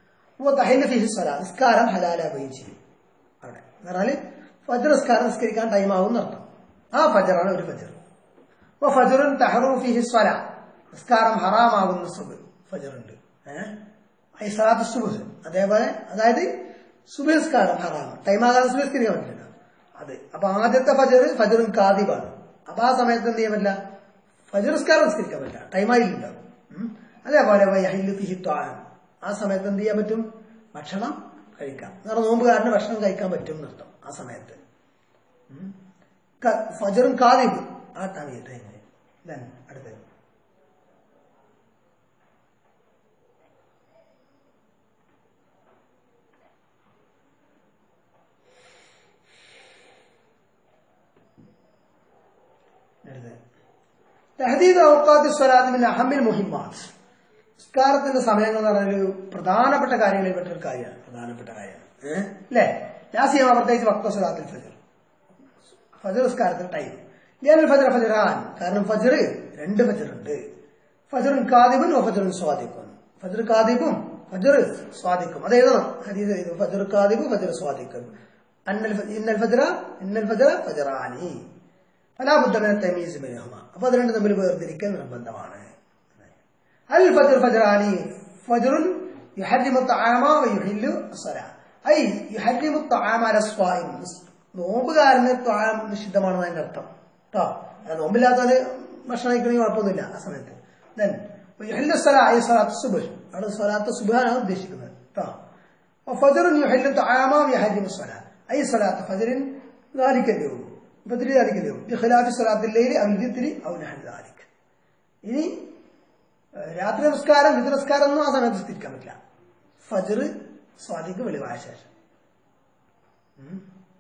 ഫിഹി സ്വലാ നിസ്കാരം ഹലാലാവുകയും ചെയ്യും അവിടെ എന്ന് പറഞ്ഞാല് ഫജർ നിസ്കാരം നിസ്കരിക്കാൻ ടൈം ആകുന്ന അർത്ഥം ആ ഫജറാണ് ഒരു ഫജർ അപ്പൊ ഫജറുൻ തഹറു ഫിഹി സ്വല നിസ്കാരം ഹറാമാകുന്ന സുബ് ഫജറുണ്ട് ഏഹ് ഐ സലാത്ത് സുബ് അതേപോലെ അതായത് സുബ് നിസ്കാരം ഹറാം ടൈം ആകാതെ സുബ് നിസ്കരിക്കാൻ പറ്റില്ല അത് അപ്പൊ ആദ്യത്തെ ഫജർ ഫജറും കാദിബാണ് അപ്പൊ ആ സമയത്ത് എന്ത് ചെയ്യാൻ പറ്റില്ല ഫജർ നിസ്കാരം നിസ്കരിക്കാൻ പറ്റില്ല ടൈമായില്ലുണ്ടാവും ഉം. അതേപോലെ വയഹില്ലു ഫിഹി ത്വാം. ആ സമയത്ത് എന്ത് ചെയ്യാൻ പറ്റും ഭക്ഷണം കഴിക്കാം കാരണം നോമ്പുകാരന് ഭക്ഷണം കഴിക്കാൻ പറ്റും എന്നർത്ഥം ആ സമയത്ത് ഉം. ക- ഫജറും കാദിബ് ആ ടൈം ടൈമിൽ ദെൻ അടുത്തത് അടുത്തത് തഹദീദ് ഔക്കാത്ത് സ്വലാത്ത് മിൻ അഹമ്മിൽ മുഹിമ്മാത്ത് നിസ്കാരത്തിന്റെ സമയങ്ങൾ എന്ന് പറഞ്ഞാൽ ഒരു പ്രധാനപ്പെട്ട കാര്യങ്ങളിൽ പെട്ട ഒരു കാര്യമാണ് പ്രധാനപ്പെട്ട കാര്യമാണ് ഏഹ് അല്ലേ ലാസിയമ്മ പ്രത്യേകിച്ച് വക്ത സ്വലാത്തിൽ ഫജർ ഫജർ നിസ്കാരത്തിന് ടൈം ലിയാനൽ ഫജർ ഫജറാൻ കാരണം ഫജർ രണ്ട് ഫജർ ഉണ്ട് ഫജറുൻ കാദിബും ഫജറുൻ സ്വാദിഖും ഫജർ കാദിബും ഫജർ സ്വാദിഖും അതേതോ ഹദീസ് എഴുതു ഫജർ കാദിബും ഫജർ സ്വാദിഖും അന്നൽ ഫ- ഇന്നൽ ഫജറ ഇന്നൽ ഫജറ ഫജറാനി ഫലാബുദ്ധമന തമീസ് ബൈനഹുമ അപ്പൊ അത് രണ്ട് തമ്മിൽ വേർതിരിക്കൽ നിർബന്ധമാണ് അൽ ഫജർ ഫജറാനി ഫജറുൻ യുഹരിമു തആമ വയുഹില്ലു അസ്സലാ ഐ യുഹരിമു തആമ അല സ്വായിം നോമ്പുകാരന് ത്വാം നിഷിദ്ധമാണെന്ന് അതിന്റെ അർത്ഥം കേട്ടോ അത് നോമ്പില്ലാത്തവന് ഭക്ഷണം കഴിക്കണമെങ്കിൽ കുഴപ്പമൊന്നുമില്ല ആ സമയത്ത് ദെൻ യുഹില്ലു അസ്സലാ ഐ സ്വലാത്ത് സുബ്ഹ് അവിടെ സ്വലാത്ത് സുബ്ഹാനാണ് ഉദ്ദേശിക്കുന്നത് കേട്ടോ وفجر يحل الطعام ويحرم الصلاة أي صلاة فجر ذلك اليوم بدري ذلك اليوم بخلاف صلاة الليل أو الوتر أو نحو ذلك ഇനി ഏഹ്, രാത്രി നമസ്കാരം വിധ നമസ്കാരം ഒന്നും ആ സമയത്ത് സ്ഥിരിക്കാൻ പറ്റില്ല ഫജർ സ്വാദിക്ക് വെളിവായ ശേഷം ഉം.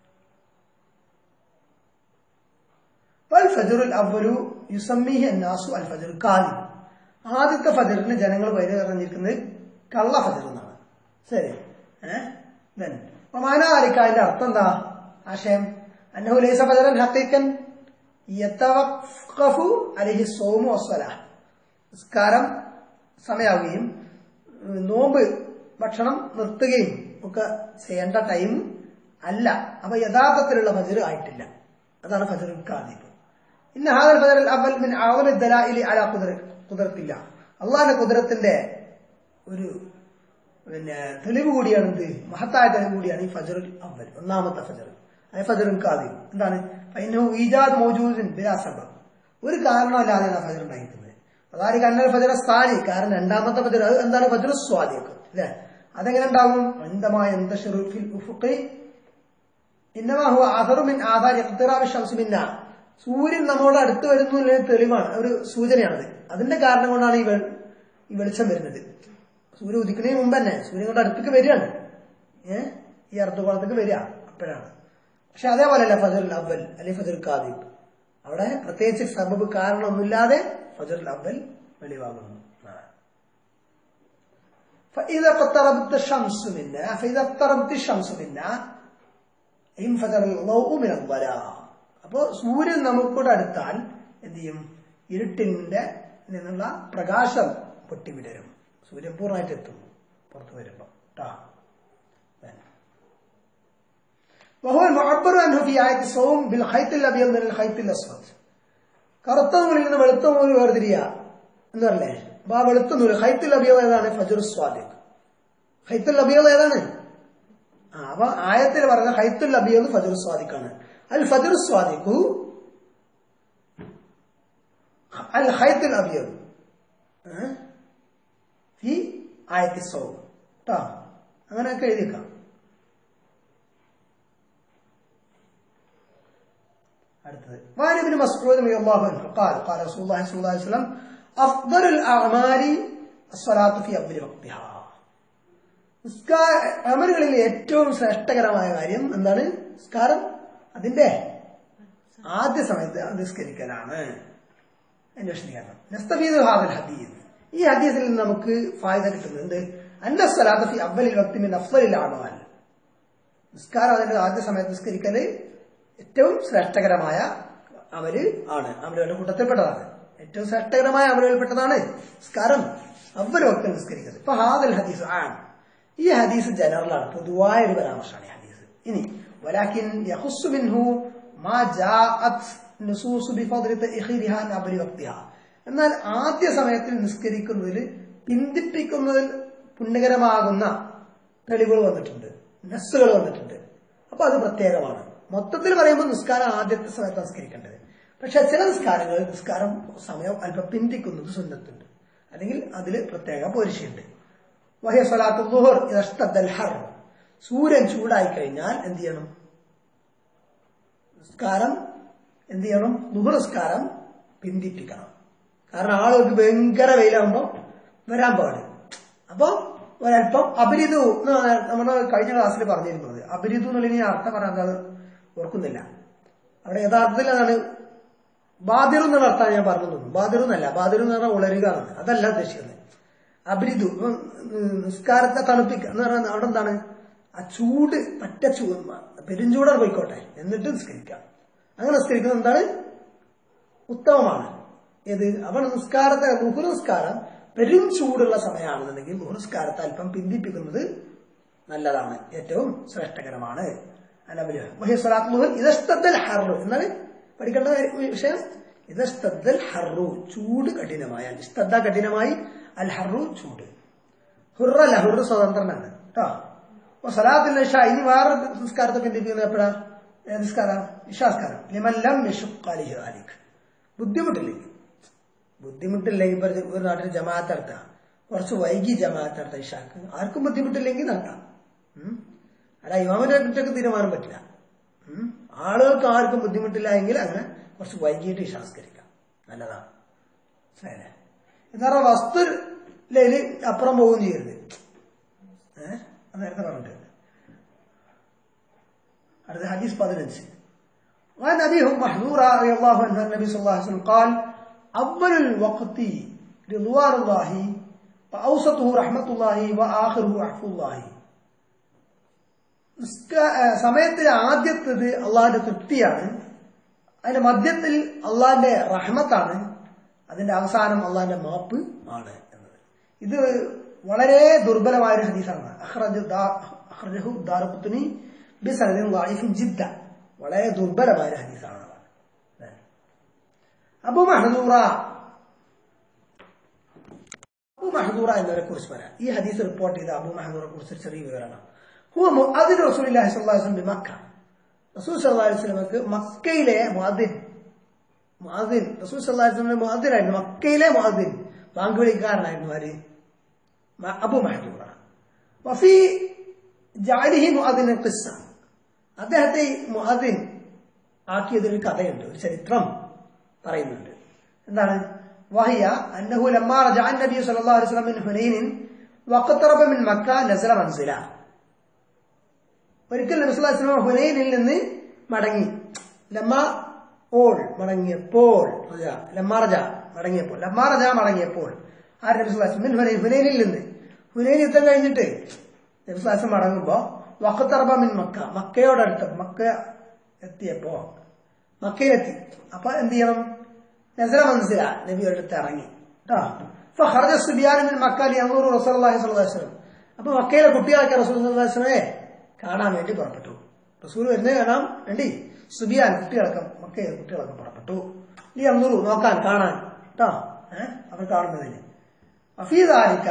والفجر الأول يسميه الناس الفجر الكاذب ആദ്യത്തെ ഫജറിന് ജനങ്ങൾ പേര് പറഞ്ഞിരിക്കുന്നത് കള്ള ഫജർ എന്നാണ് ശരി ഏഹ് Then, ഒമാനാലിക്ക അതിന്റെ അർത്ഥം എന്താ ആശയം അന്നഹു ലൈസ ഫജറൻ ഹഖീഖൻ യതവഖഫു അലൈഹി സൗമു വസ്സലാ നിസ്കാരം സമയാവുകയും ഉം, നോമ്പ് ഭക്ഷണം നിർത്തുകയും ഒക്കെ ചെയ്യേണ്ട ടൈം അല്ല അപ്പൊ യഥാർത്ഥത്തിലുള്ള ഫജർ ആയിട്ടില്ല അതാണ് ഫജർ കാദിബ് ഇന്ന ഹാദൽ ഫജർ അവൽ മിൻ ആവൽ ദലായിലി അലാ ഖുദർ ഖുദറത്തില്ല അള്ളാഹിന്റെ കുതിരത്തിന്റെ ഒരു പിന്നെ തെളിവ് കൂടിയാണ് എന്ത് മഹത്തായ തെളിവ് കൂടിയാണ് ഈ ഫജർ അവൽ ഒന്നാമത്തെ ഫജർ അതായത് ഫജറും കാദിബ് എന്താണ് ഫൈനഹു ഈജാദ് മൗജൂദിൻ ബിലാ സബബ് ഒരു കാരണമല്ലാതെയാണ് ആ ഫജർ ഉണ്ടായിരിക്കുന്നത് അതായത് കണ്ണൽ ഫജർ സ്ഥാനി കാരണം രണ്ടാമത്തെ ഫജർ അത് എന്താണ് ഫജർ സ്വാദിക്ക് അല്ലെ അതെങ്ങനെ ഉണ്ടാവും അന്തമായ ഫിൽ ഉഫുഖി ഇന്നമാ ഹുവ ആഥറു മിൻ ആധാർ ഇഖ്തിറാബ് ഷംസ് മിന്ന സൂര്യൻ നമ്മളോട് അടുത്ത് വരുന്നു എന്നുള്ളത് തെളിവാണ് ഒരു സൂചനയാണത് അതിന്റെ കാരണം കൊണ്ടാണ് ഈ വെ- ഈ വെളിച്ചം വരുന്നത് സൂര്യൻ ഉദിക്കുന്നതിന് മുമ്പ് തന്നെ സൂര്യൻ കൊണ്ട് അടുത്തേക്ക് വരികയാണ് ഏഹ് ഈ അർദ്ധഗോളത്തേക്ക് വരിക അപ്പോഴാണ് പക്ഷെ അതേപോലെയല്ല ഫജറുൽ അവൽ അല്ലെങ്കിൽ ഫജർ കാദിബ് അവിടെ പ്രത്യേകിച്ച് സബബ് കാരണമൊന്നുമില്ലാതെ ഫജറുൽ അവൽ വെളിവാകുന്നു ആ. فإذا اقتربت الشمس منا فإذا اقتربت الشمس منا انفجر الضوء من الظلام അപ്പോൾ സൂര്യൻ നമുക്കൂടെ അടുത്താൽ എന്ത് ചെയ്യും ഇരുട്ടിന്റെ നിന്നുള്ള പ്രകാശം പൊട്ടിവിടരും സൂര്യൻ പൂർണ്ണമായിട്ട് എത്തും പുറത്തു വരുമ്പോ ട്ടാ. وهو المعبر عنه في آية الصوم بالخيط الأبيض من الخيط الأسود കറുത്ത നൂലിൽ നിന്ന് വെളുത്ത നൂല് വേർതിരിയ എന്ന് പറഞ്ഞേ അപ്പൊ ആ വെളുത്ത നൂല് ഹൈത്തുൽ അബിയോ ഏതാണ് ഫജുർ സ്വാദിഖ് ഹൈത്തുൽ അബിയോ ഏതാണ് ആ അപ്പൊ ആയത്തിൽ പറഞ്ഞ ഹൈത്തുൽ അബിയോ ഫജുർ സ്വാദിഖാണ് അൽ ഫജുർ സ്വാദിഖു അൽ ഹൈത്തുൽ അബിയോ ഈ ആയത്തി സൗ കേട്ടോ അങ്ങനെയൊക്കെ എഴുതിക്കാം അടുത്തത് وعن ابن مسعود رضي الله عنه قال قال رسول الله صلى الله عليه وسلم أفضل الأعمال الصلاة في أول وقتها നിസ്കാര അമലുകളിൽ ഏറ്റവും ശ്രേഷ്ഠകരമായ കാര്യം എന്താണ് നിസ്കാരം അതിന്റെ ആദ്യ സമയത്ത് നിസ്കരിക്കലാണ് അതിന്റെ വിശദീകരണം നസ്തഫീദ് ഹാദൽ ഹദീസ് ഈ ഹദീസിൽ നിന്ന് നമുക്ക് ഫായത കിട്ടുന്നത് എന്ത് അന്ന സ്വലാത്ത് ഫി അവലിൽ വക്തി മിൻ അഫ്സലിൽ അമൽ നിസ്കാരം അതിന്റെ ആദ്യ സമയത്ത് നിസ്കരിക്കല് ഏറ്റവും ശ്രേഷ്ഠകരമായ അമല് ആണ് അമലുകളുടെ കൂട്ടത്തിൽപ്പെട്ടതാണ് ഏറ്റവും ശ്രേഷ്ഠകരമായ അമലുകളിൽപ്പെട്ടതാണ് നിസ്കാരം അവര് വക്തി നിസ്കരിക്കുന്നത് ഇപ്പൊ ഹാദൽ ഹദീസ് ആണ് ഈ ഹദീസ് ജനറലാണ് പൊതുവായ ഒരു പരാമർശമാണ് ഈ ഹദീസ് ഇനി വലാക്കിൻ യഹുസ്സു മിൻഹു മാ ജാഅത് നുസൂസു ബിഫദ്ലി തഅഖീരിഹാ അൻ അവലി വക്തിഹാ എന്നാൽ ആദ്യ സമയത്തിൽ നിസ്കരിക്കുന്നതിൽ പിന്തിപ്പിക്കുന്നതിൽ പുണ്യകരമാകുന്ന തെളിവുകൾ വന്നിട്ടുണ്ട് നസ്സുകൾ വന്നിട്ടുണ്ട് അപ്പൊ അത് പ്രത്യേകമാണ് മൊത്തത്തിൽ പറയുമ്പോൾ നിസ്കാരം ആദ്യത്തെ സമയത്ത് നിസ്കരിക്കേണ്ടത് പക്ഷെ ചില നിസ്കാരങ്ങളിൽ നിസ്കാരം സമയം അല്പം പിന്തിക്കുന്നത് സുന്നത്തുണ്ട് അല്ലെങ്കിൽ അതിൽ പ്രത്യേക പോരിശയുണ്ട് വഹ്യ സ്വലാത്തു ദുഹർ ഇഷ്ടദ്ദൽ ഹർ സൂര്യൻ ചൂടായി കഴിഞ്ഞാൽ എന്ത് ചെയ്യണം നിസ്കാരം എന്ത് ചെയ്യണം ദുഹർ നിസ്കാരം പിന്തിപ്പിക്കണം കാരണം ആളുകൾക്ക് ഭയങ്കര വെയിലാകുമ്പോൾ വരാൻ പാടില്ല അപ്പൊ ഒരല്പം അപരിതു നമ്മുടെ കഴിഞ്ഞ ക്ലാസ്സിൽ പറഞ്ഞിരുന്നത് അപരിതു എന്നുള്ളതിന് അർത്ഥം പറയാൻ അത് ഓർക്കുന്നില്ല അവിടെ യഥാർത്ഥത്തിൽ അതാണ് ബാദിറു എന്നുള്ള അർത്ഥമാണ് ഞാൻ പറഞ്ഞു തോന്നുന്നു ബാദിറു എന്നല്ല ബാദിറു എന്ന് പറഞ്ഞാൽ ഉളരുക എന്നാണ് അതല്ല ഉദ്ദേശിക്കുന്നത് അപരിതു ഇപ്പം നിസ്കാരത്തെ തണുപ്പിക്കുക എന്ന് പറഞ്ഞാൽ അവിടെ എന്താണ് ആ ചൂട് പറ്റ ചൂട് പെരുംചൂടാണ് പോയിക്കോട്ടെ എന്നിട്ട് നിസ്കരിക്കാം അങ്ങനെ നിസ്കരിക്കുന്നത് എന്താണ് ഉത്തമമാണ് ഏത് അവിടെ നിസ്കാരത്തെ മുഹുർ നിസ്കാരം പെരും ചൂടുള്ള സമയമാണെന്നുണ്ടെങ്കിൽ മുഹുർ നിസ്കാരത്തെ അല്പം പിന്തിപ്പിക്കുന്നത് നല്ലതാണ് ഏറ്റവും ശ്രേഷ്ഠകരമാണ് ഇതസ്തൽ ഹറു എന്നാണ് പഠിക്കേണ്ട വിഷയം ഇതസ്തൽ ഹറു ചൂട് കഠിനമായാൽ ഇസ്തദ്ദ കഠിനമായി അൽ ഹറു ചൂട് ഹുറല്ല ഹുറു സ്വതന്ത്രനാണ് കേട്ടോ അപ്പൊ സലാത്തിൽ ഇഷ ഇനി വേറെ നിസ്കാരത്തെ പിന്തിപ്പിക്കുന്നത് എപ്പോഴാ ഏത് നിസ്കാരം ഇഷാസ്കാരം ലിമല്ലം യഷുഖാലിഹ് ആലിഖ് ബുദ്ധിമുട്ടില്ലെങ്കിൽ ബുദ്ധിമുട്ടില്ലെങ്കിൽ ഇപ്പൊ ഒരു നാട്ടിൽ ജമാഅത്ത് നടത്താം കുറച്ച് വൈകി ജമാഅത്ത് നടത്താം ഇഷാക്ക് ആർക്കും ബുദ്ധിമുട്ടില്ലെങ്കിൽ നടത്താം ഉം. അല്ല ഇമാമിന്റെ കുറ്റക്ക് തീരുമാനം പറ്റില്ല ഉം. ആളുകൾക്ക് ആർക്കും ബുദ്ധിമുട്ടില്ല എങ്കിൽ അങ്ങനെ കുറച്ച് വൈകിട്ട് ഇഷാസ്കരിക്കാം നല്ലതാണ് മനസ്സിലായില്ലേ എന്ന് പറഞ്ഞാൽ വസ്തുലയില് അപ്പുറം പോവുകയും ചെയ്യരുത് ഏഹ് നേരത്തെ പറഞ്ഞിട്ട് അടുത്ത ഹദീസ് പതിനഞ്ച് وعن ابي محذورة رضي الله عنه النبي صلى الله عليه وسلم قال أول الوقت رضوان الله وأوسطه رحمة الله وآخره عفو الله സമയത്തിൽ ആദ്യത്തേത് അള്ളാഹിന്റെ തൃപ്തിയാണ് അതിന്റെ മധ്യത്തിൽ അള്ളാഹിന്റെ റഹ്മത്താണ് അതിന്റെ അവസാനം അള്ളാഹിന്റെ മാപ്പ് ആണ് എന്നത് ഇത് വളരെ ദുർബലമായ ഒരു ഹദീസാണ് അഖ്റജു ദാ- അഖ്റജഹു ദാറുഖുത്നി ബിസനദിൻ ളായിഫിൻ ജിദ്ദ വളരെ ദുർബലമായ ഒരു ഹദീസാണ് അത്. അബു മഹദൂറ അബു മഹദൂറ എന്നവരെ കുറിച്ച് പറയാം ഈ ഹദീസ് റിപ്പോർട്ട് ചെയ്ത അബു മഹദൂറെ കുറിച്ച് ഒരു ചെറിയ വിവരണം ഹുവ മുഅദ്ദിൻ റസൂലുള്ളാഹി സ്വല്ലല്ലാഹു അലൈഹി വസല്ലം ബിമക്ക റസൂൽ സല്ലല്ലാഹു അലൈഹി വസല്ലമക്ക് മക്കയിലെ മുഅദ്ദിൻ മുഅദ്ദിൻ റസൂൽ സല്ലല്ലാഹു അലൈഹി വസല്ലം മുഅദ്ദിനായിരുന്നു മക്കയിലെ മുഅദ്ദിൻ ബാങ്ക് വിളിക്കാരനായിരുന്നു ആര് മ- അബു മഹദൂറ വഫി ജഅലിഹി മുഅദ്ദിൻ ഖിസ്സ അദ്ദേഹത്തെ ഈ മുഅദ്ദിൻ ആക്കിയതിനൊരു കഥയുണ്ട് ഒരു ചരിത്രം പറയുന്നുണ്ട് എന്താണ് വഹിയ അന്നഹു ലമ്മാ റജഅ നബി സല്ലല്ലാഹു അലൈഹി വസല്ലം മിൻ ഹുനൈനിൻ വഖതറബ മിൻ മക്ക നസല മൻസില ഒരിക്കൽ നബി സല്ലല്ലാഹു അലൈഹി വസല്ലം ഹുനൈനിൽ നിന്ന് മടങ്ങി ലമ്മ ഓൾ മടങ്ങിയപ്പോൾ റജ ലമ്മ റജ മടങ്ങിയപ്പോൾ ലമ്മ റജ മടങ്ങിയപ്പോൾ ആ നബി സല്ലല്ലാഹു അലൈഹി വസല്ലം മിൻ ഹുനൈൻ ഹുനൈനിൽ നിന്ന് ഹുനൈൻ യുദ്ധം കഴിഞ്ഞിട്ട് നബി സല്ലല്ലാഹു അലൈഹി വസല്ലം മടങ്ങുമ്പോ വഖതറബ മിൻ മക്ക മക്കയോടടുത്ത് മക്ക എത്തിയപ്പോ മക്കയിലെത്തി അപ്പൊ എന്ത് ചെയ്യണം നസല മനസ്സില നബിയുടെ അടുത്ത് ഇറങ്ങി കേട്ടോ ഫഖറജ സുബിയാൻ മിൻ മക്ക ലിയൻദുറു റസൂലുള്ളാഹി സ്വല്ലല്ലാഹു അലൈഹി വസല്ലം അപ്പൊ മക്കയിലെ കുട്ടികളൊക്കെ റസൂൽ സ്വല്ലല്ലാഹു അലൈഹി വസല്ലമയെ കാണാൻ വേണ്ടി പുറപ്പെട്ടു റസൂൽ വരുന്നത് കാണാൻ വേണ്ടി സുബിയാൻ കുട്ടികളൊക്കെ മക്കയിലെ കുട്ടികളൊക്കെ പുറപ്പെട്ടു ലിയൻദുറു നോക്കാൻ കാണാൻ കേട്ടോ ഏഹ് അവർ കാണുന്നതിന് അഫീദാലിക്ക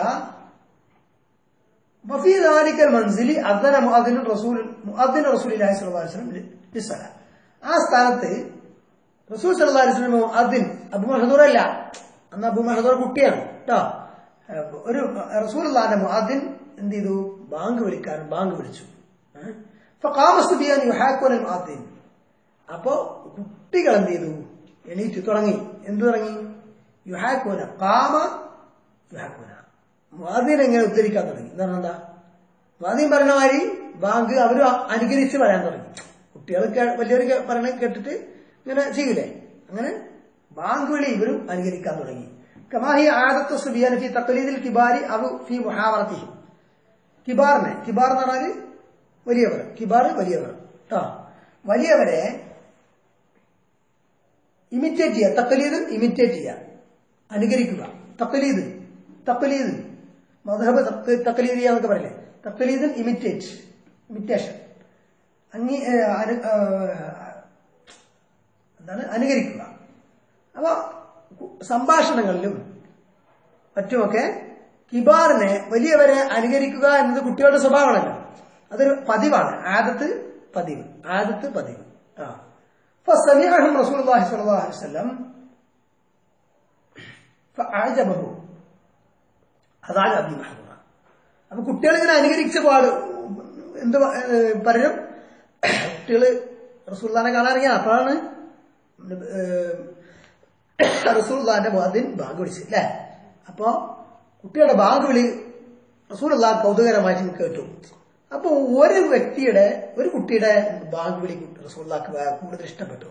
وفي ذلك المنزل أذن مؤذن الرسول مؤذن رسول الله صلى الله عليه وسلم للصلاة ആ സ്ഥാനത്ത് റസൂൽ സല്ലല്ലാഹു അലൈഹി വസല്ലം മുഅദ്ദിൻ അബു മഹദൂർ അല്ല അന്ന് അബു മഹദൂർ കുട്ടിയാണ് കേട്ടോ ഒരു റസൂലുള്ളാഹിന്റെ മുഅദ്ദിൻ എന്ത് ചെയ്തു ബാങ്ക് വിളിക്കാൻ ബാങ്ക് വിളിച്ചു ഫഖാമ സുബിയാൻ യുഹാക്കുന മുഅദ്ദിൻ അപ്പോ കുട്ടികൾ എന്ത് ചെയ്തു എണീറ്റ് തുടങ്ങി എന്ത് തുടങ്ങി യുഹാക്കുന ഖാമ യുഹാക്കുന മുഅദ്ദിൻ എങ്ങനെ ഉദ്ധരിക്കാൻ തുടങ്ങി എന്താണ് എന്താ മുഅദ്ദിൻ പറഞ്ഞ മാതിരി ബാങ്ക് അവർ അനുകരിച്ച് പറയാൻ തുടങ്ങി കുട്ടികൾക്ക് വലിയവർ പറയണ കേട്ടിട്ട് ഇങ്ങനെ ചെയ്യൂലേ അങ്ങനെ ബാങ്ക് വിളി ഇവരും അനുകരിക്കാൻ തുടങ്ങി കമാഹി ആദത്ത് സുബിയാൻ ഫി തക്ലീദിൽ കിബാരി അവ ഫി മുഹാവറത്തി കിബാറിനെ കിബാർ എന്ന് പറഞ്ഞാല് വലിയവർ കിബാർ വലിയവർ കേട്ടോ വലിയവരെ ഇമിറ്റേറ്റ് ചെയ്യുക തക്കലീദ് ഇമിറ്റേറ്റ് ചെയ്യുക അനുകരിക്കുക തക്കലീദ് തക്കലീദ് മധബ് തക്കലീദ് എന്നൊക്കെ പറയില്ലേ തക്കലീദ് ഇമിറ്റേറ്റ് ഇമിറ്റേഷൻ അംഗീ അനു എന്താണ് അനുകരിക്കുക അപ്പൊ സംഭാഷണങ്ങളിലും മറ്റുമൊക്കെ കിബാറിനെ വലിയവരെ അനുകരിക്കുക എന്നത് കുട്ടികളുടെ സ്വഭാവമാണല്ലോ അതൊരു പതിവാണ് ആദത്ത് പതിവ് ആദത്ത് പതിവ് ആ فسمعهم رسول الله صلى الله عليه وسلم فأعجبه അതാണ് അബി മഹദൂറ അപ്പൊ കുട്ടികളിങ്ങനെ അനുകരിച്ച പാട് എന്ത് പലരും കുട്ടികള് റസൂല്ലാനെ കാണാറിയ അപ്പോഴാണ് റസൂല്ലാന്റെ മുഅദ്ദിൻ ബാങ്ക് വിളിച്ചത് അല്ലേ അപ്പോ കുട്ടിയുടെ ബാങ്ക് വിളി റസൂലുള്ള കൗതുകരമായിട്ട് കേട്ടു അപ്പൊ ഒരു വ്യക്തിയുടെ ഒരു കുട്ടിയുടെ ബാങ്ക് വിളി റസൂല്ലാക്ക് കൂടുതൽ ഇഷ്ടപ്പെട്ടു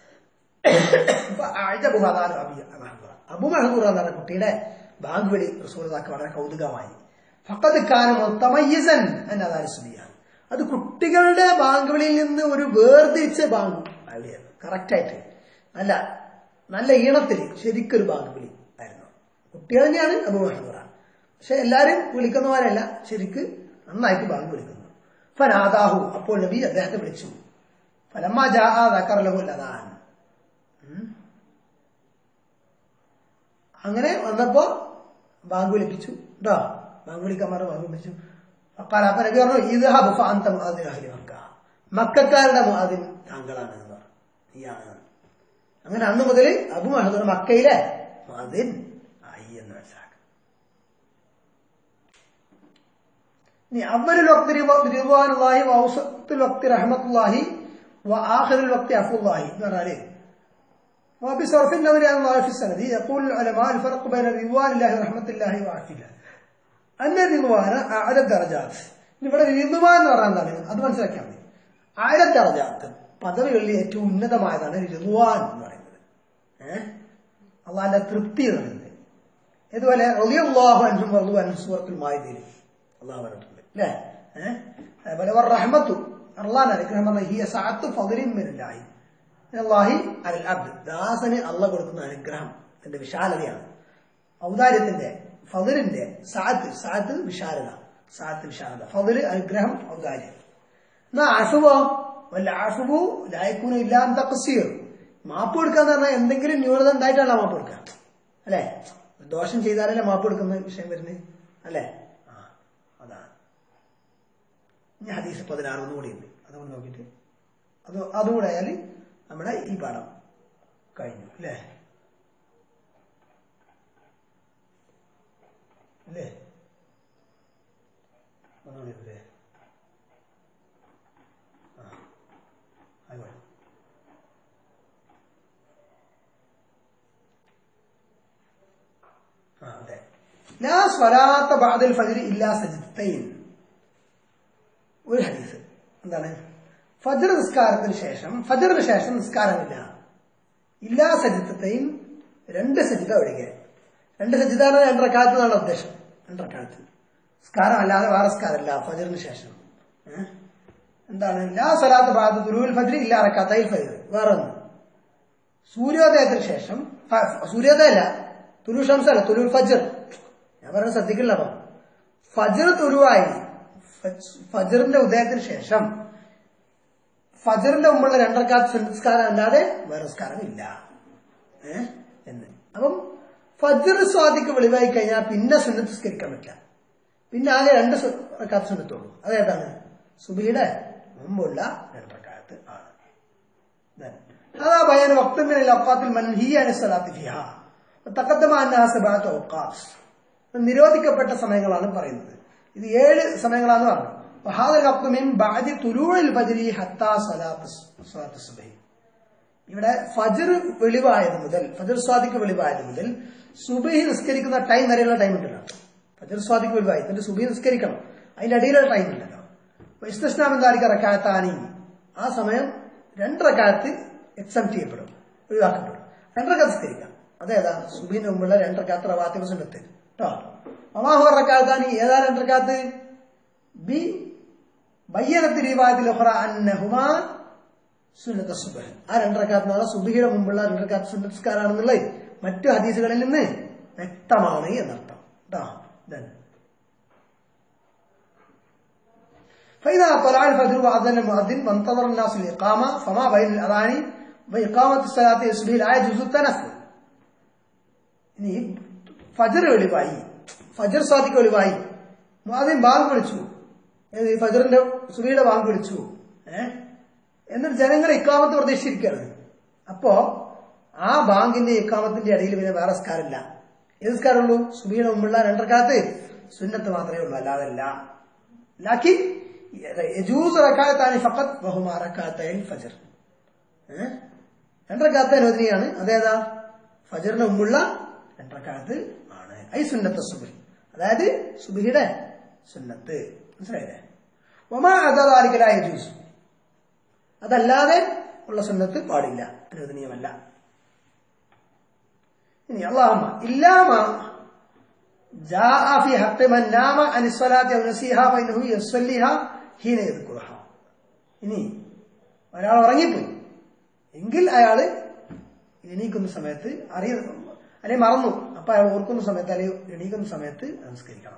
അബു മഹദൂർ എന്നാണ് കുട്ടിയുടെ ബാങ്ക് വിളി റസൂല്ലാക്ക് വളരെ കൗതുകമായി ഫക്കത് കാനം തമയ്യസൻ എന്നതാണ് സുബിയാണ് അത് കുട്ടികളുടെ ബാങ്ക് വിളിയിൽ നിന്ന് ഒരു വേർതിരിച്ച ബാങ്ക് വിളിയാണ് കറക്റ്റായിട്ട് നല്ല നല്ല ഈണത്തിൽ ശരിക്കൊരു ബാങ്ക് വിളി ആയിരുന്നു കുട്ടികൾ തന്നെയാണ് അബു മഹദൂറ പക്ഷെ എല്ലാരും വിളിക്കുന്നവരല്ല ശരിക്ക് നന്നായിട്ട് ബാങ്ക് വിളിക്കുന്നു ഫനാദാഹു അപ്പോൾ നബി അദ്ദേഹത്തെ വിളിച്ചു ഫലമ്മ ജാഹുലതാൻ അങ്ങനെ വന്നപ്പോ ബാങ്ക് വിളിപ്പിച്ചു കേട്ടോ ബാങ്ക് വിളിക്കാൻ പറഞ്ഞ ബാങ്ക് വിളിച്ചു അപ്പൊ നബി പറഞ്ഞു ഇത് ഹബുഫാന്ത മുഹാദിൻ അഹ്ലി മക്ക മക്കാരുടെ മുഹാദിൻ താങ്കളാണ് എന്ന് പറഞ്ഞു നീയാണ് അങ്ങനെ അന്ന് മുതൽ അബു മഹദൂർ മക്കയിലെ മുഹാദിൻ ആയി എന്ന് മനസ്സിലാക്കാം ഇനി അവരിൽ റിവാനുള്ളാഹി വൗസത്തുൽ വക്തി റഹ്മത്തുള്ളാഹി وآخر الوقت عفو الله نرى عليه وبصرف النظر عن الله في السند يقول العلماء الفرق بين رضوان الله ورحمة الله وعفو الله അന്ന റിദ്വാന ആഴ ദർജാത്ത് ഇവിടെ റിദ്വാൻ എന്ന് പറഞ്ഞാൽ എന്താണ് അത് മനസ്സിലാക്കിയാൽ മതി ആഴ ദർജാത്ത് പദവികളിൽ ഏറ്റവും ഉന്നതമായതാണ് റിദ്വാൻ എന്ന് പറയുന്നത് ഏഹ് അള്ളാന്റെ തൃപ്തി എന്ന് പറയുന്നത് ഇതുപോലെ റളിയല്ലാഹു അൻഹും റളു അൻഹു സൂറത്തുൽ മായിദയിൽ അള്ളാഹു പറഞ്ഞിട്ടുണ്ട് അല്ലേ ഏഹ് അതുപോലെ വർ റഹ്മത്തു അള്ളാഹ് അനുഗ്രഹം പറഞ്ഞ ഹിയ സഅത്തു ഫദ്ലിൻ മിനല്ലാഹി അല്ലാഹി അൽ അബ്ദ് ദാസന് അള്ളാഹ് കൊടുക്കുന്ന അനുഗ്രഹം അതിന്റെ വിശാലതയാണ് ഔദാര്യത്തിന്റെ ഫതിലിന്റെ സാത്ത് സാത്ത് വിശാലത സാത്ത് വിശാലത ഫതില് അനുഗ്രഹം ഔദാര്യം എന്നാ അസുവോ വല്ല അസുവു ലായക്കൂനും ഇല്ലാൻ തക്കസീർ മാപ്പ് കൊടുക്കാന്ന് പറഞ്ഞാൽ എന്തെങ്കിലും ന്യൂനത ഉണ്ടായിട്ടാണ് മാപ്പ് കൊടുക്കുക അല്ലെ ദോഷം ചെയ്താലല്ലേ മാപ്പ് കൊടുക്കുന്ന വിഷയം വരുന്നത് അല്ലെ ആ അതാണ് ഇനി ഹദീസ് പതിനാറ് ഒന്നുകൂടി ഉണ്ട് അതുകൊണ്ട് നോക്കിയിട്ട് അത് അതുകൂടെ ആയാൽ നമ്മുടെ ഈ പാഠം കഴിഞ്ഞു അല്ലേ അല്ലേ ഒന്നുകൂടിയല്ലേ ആ ആയിക്കോട്ടെ ലാ സ്വലാത്ത ബാദൽ ഫജ്ർ ഇല്ലാ സജിത്തൈൻ ഒരു ഹദീസ് എന്താണ് ഫജ്ർ നിസ്കാരത്തിന് ശേഷം ഫജ്റിന് ശേഷം നിസ്കാരമില്ല ഇല്ലാ സജിത്തത്തെയും രണ്ട് സജിത ഒഴികെ രണ്ട് സജിത രണ്ടരക്കാലത്ത് എന്നാണ് ഉദ്ദേശം രണ്ടരക്കാലത്ത് നിസ്കാരം അല്ലാതെ വേറെ നിസ്കാരമല്ല ഫജറിന് ശേഷം ഏഹ്? എന്താണ് ലാ സ്വലാത്ത് ബാദ് തുരുവിൽ ഫജ്ർ ഇല്ലാ റക്കാത്തയിൽ ഫജ്ർ വേറെ ഒന്ന് സൂര്യോദയത്തിന് ശേഷം ഫ- സൂര്യോദയമല്ല തുലു ഷംസ് അല്ല തുലുൽ ഫജർ ഞാൻ പറയുന്നത് ശ്രദ്ധിക്കില്ല അപ്പം ഫജർ തുരുവായി ഫജ്- ഫജറിന്റെ ഉദയത്തിന് ശേഷം ഫജറിന്റെ മുമ്പുള്ള രണ്ടരക്കാത്ത് നിസ്കാരം അല്ലാതെ വേറെ നിസ്കാരം ഇല്ല ഏ? എന്ന് അപ്പം ഫജർ സ്വാദിക്ക് വെളിവായി കഴിഞ്ഞാൽ പിന്നെ സുന്നത്ത് നിസ്കരിക്കാൻ പറ്റില്ല പിന്നെ ആകെ രണ്ട് സു- റക്കാത്ത് സുന്നത്തുള്ളൂ അതേതാണ് സുബിയുടെ മുമ്പുള്ള രണ്ടരക്കാലത്ത് ആണ് Then, هذا بيان وقت من الأوقات المنهية عن الصلاة فيها وتقدم أنها سبعة أوقات നിരോധിക്കപ്പെട്ട സമയങ്ങളാണ് പറയുന്നത് ഇത് ഏഴ് സമയങ്ങളാണ് പറഞ്ഞു وهذا الوقت من بعد طلوع الفجر حتى صلاة صلاة الصبح ഇവിടെ ഫജർ വെളിവായത് മുതൽ ഫജർ സ്വാദിക്ക് വെളിവായത് മുതൽ സുബഹി നിസ്കരിക്കുന്ന ടൈം വരെയുള്ള ടൈം ഉണ്ടല്ലോ ഫജർ സ്വാദിക്ക് വെളിവായി എന്നിട്ട് സുബഹി നിസ്കരിക്കണം അതിന്റെ അടിയിലുള്ള ടൈം ഉണ്ടല്ലോ ഇസ്തസ്നാമെന്തായിരിക്കും റക്കാത്താനി ആ സമയം രണ്ടരക്കാലത്ത് എക്സെപ്റ്റ് ചെയ്യപ്പെടും ഒഴിവാക്കപ്പെടും രണ്ടരക്കാലത്ത് നിസ്കരിക്കാം അതേതാ സുബീന് മുമ്പുള്ള രണ്ടരക്കാലത്ത് റവാത്തിബ് സുന്നത്ത് കേട്ടോ അമാഹു റക്കാത്താനി ഏതാ രണ്ടരക്കാലത്ത് ബി ബയ്യനത്ത് രീവാത്തിൽ അന്നഹുമാ സുന്നത്ത സുബഹ് ആ രണ്ടരക്കാത്ത് എന്ന് പറഞ്ഞാൽ സുബഹിയുടെ മുമ്പുള്ള രണ്ടരക്കാത്ത് സുന്നസ്കാരാണെന്നുള്ളത് മറ്റു ഹദീസുകളിൽ നിന്ന് വ്യക്തമാണ് എന്നർത്ഥം കേട്ടോ Then. فإذا طلع الفجر وأذن المؤذن وانتظر الناس الإقامة فما بين الأذان وإقامة الصلاة الصبح لا يجوز التنفل ഇനി ഫജർ വെളിവായി ഫജർ സ്വാദിക്ക് വെളിവായി ആദ്യം ബാങ്ക് വിളിച്ചു ഏത് ഈ ഫജറിന്റെ സുബിയുടെ ബാങ്ക് വിളിച്ചു ഏഹ് എന്നിട്ട് ജനങ്ങൾ ഇക്കാമത്ത് പ്രതീക്ഷിച്ചിരിക്കരുത് അപ്പോ ആ ബാങ്കിന്റെ ഇക്കാമത്തിന്റെ ഇടയിൽ പിന്നെ വേറെ സ്കാരമില്ല ഏത് സ്കാരമുള്ളൂ സുബിയുടെ മുമ്പുള്ള രണ്ടരക്കാലത്ത് സുന്നത്ത് മാത്രമേ ഉള്ളൂ അല്ലാതല്ല ലാക്കി യജൂസ് റക്കാത്താനി ഫഖത്ത് ബഹുമാ റക്കാത്തൈൻ ഫജർ ഏഹ് രണ്ടരക്കാലത്ത് അനുവദനീയാണ് അതേതാ ഫജറിന് മുമ്പുള്ള രണ്ടരക്കാലത്ത് ആണ് ഐ സുന്നത്ത് സുബി അതായത് സുബിയുടെ സുന്നത്ത് മനസ്സിലായില്ലേ ഒമാ അതാലിക്കലായ ജ്യൂസ് അതല്ലാതെ ഉള്ള സുന്നത്ത് പാടില്ല അനുവദനീയമല്ല ഇനി അള്ളാഹുമ്മ ഇല്ലാമ جاء في حق من نام عن الصلاة أو نسيها فإنه يصليها حين يذكرها ഇനി ഒരാൾ ഉറങ്ങിപ്പോയി എങ്കിൽ അയാള് എണീക്കുന്ന സമയത്ത് അറിയ അല്ലെങ്കിൽ മറന്നു അപ്പൊ അയാൾ ഓർക്കുന്ന സമയത്ത് അല്ലെങ്കിൽ എണീക്കുന്ന സമയത്ത് നമസ്കരിക്കണം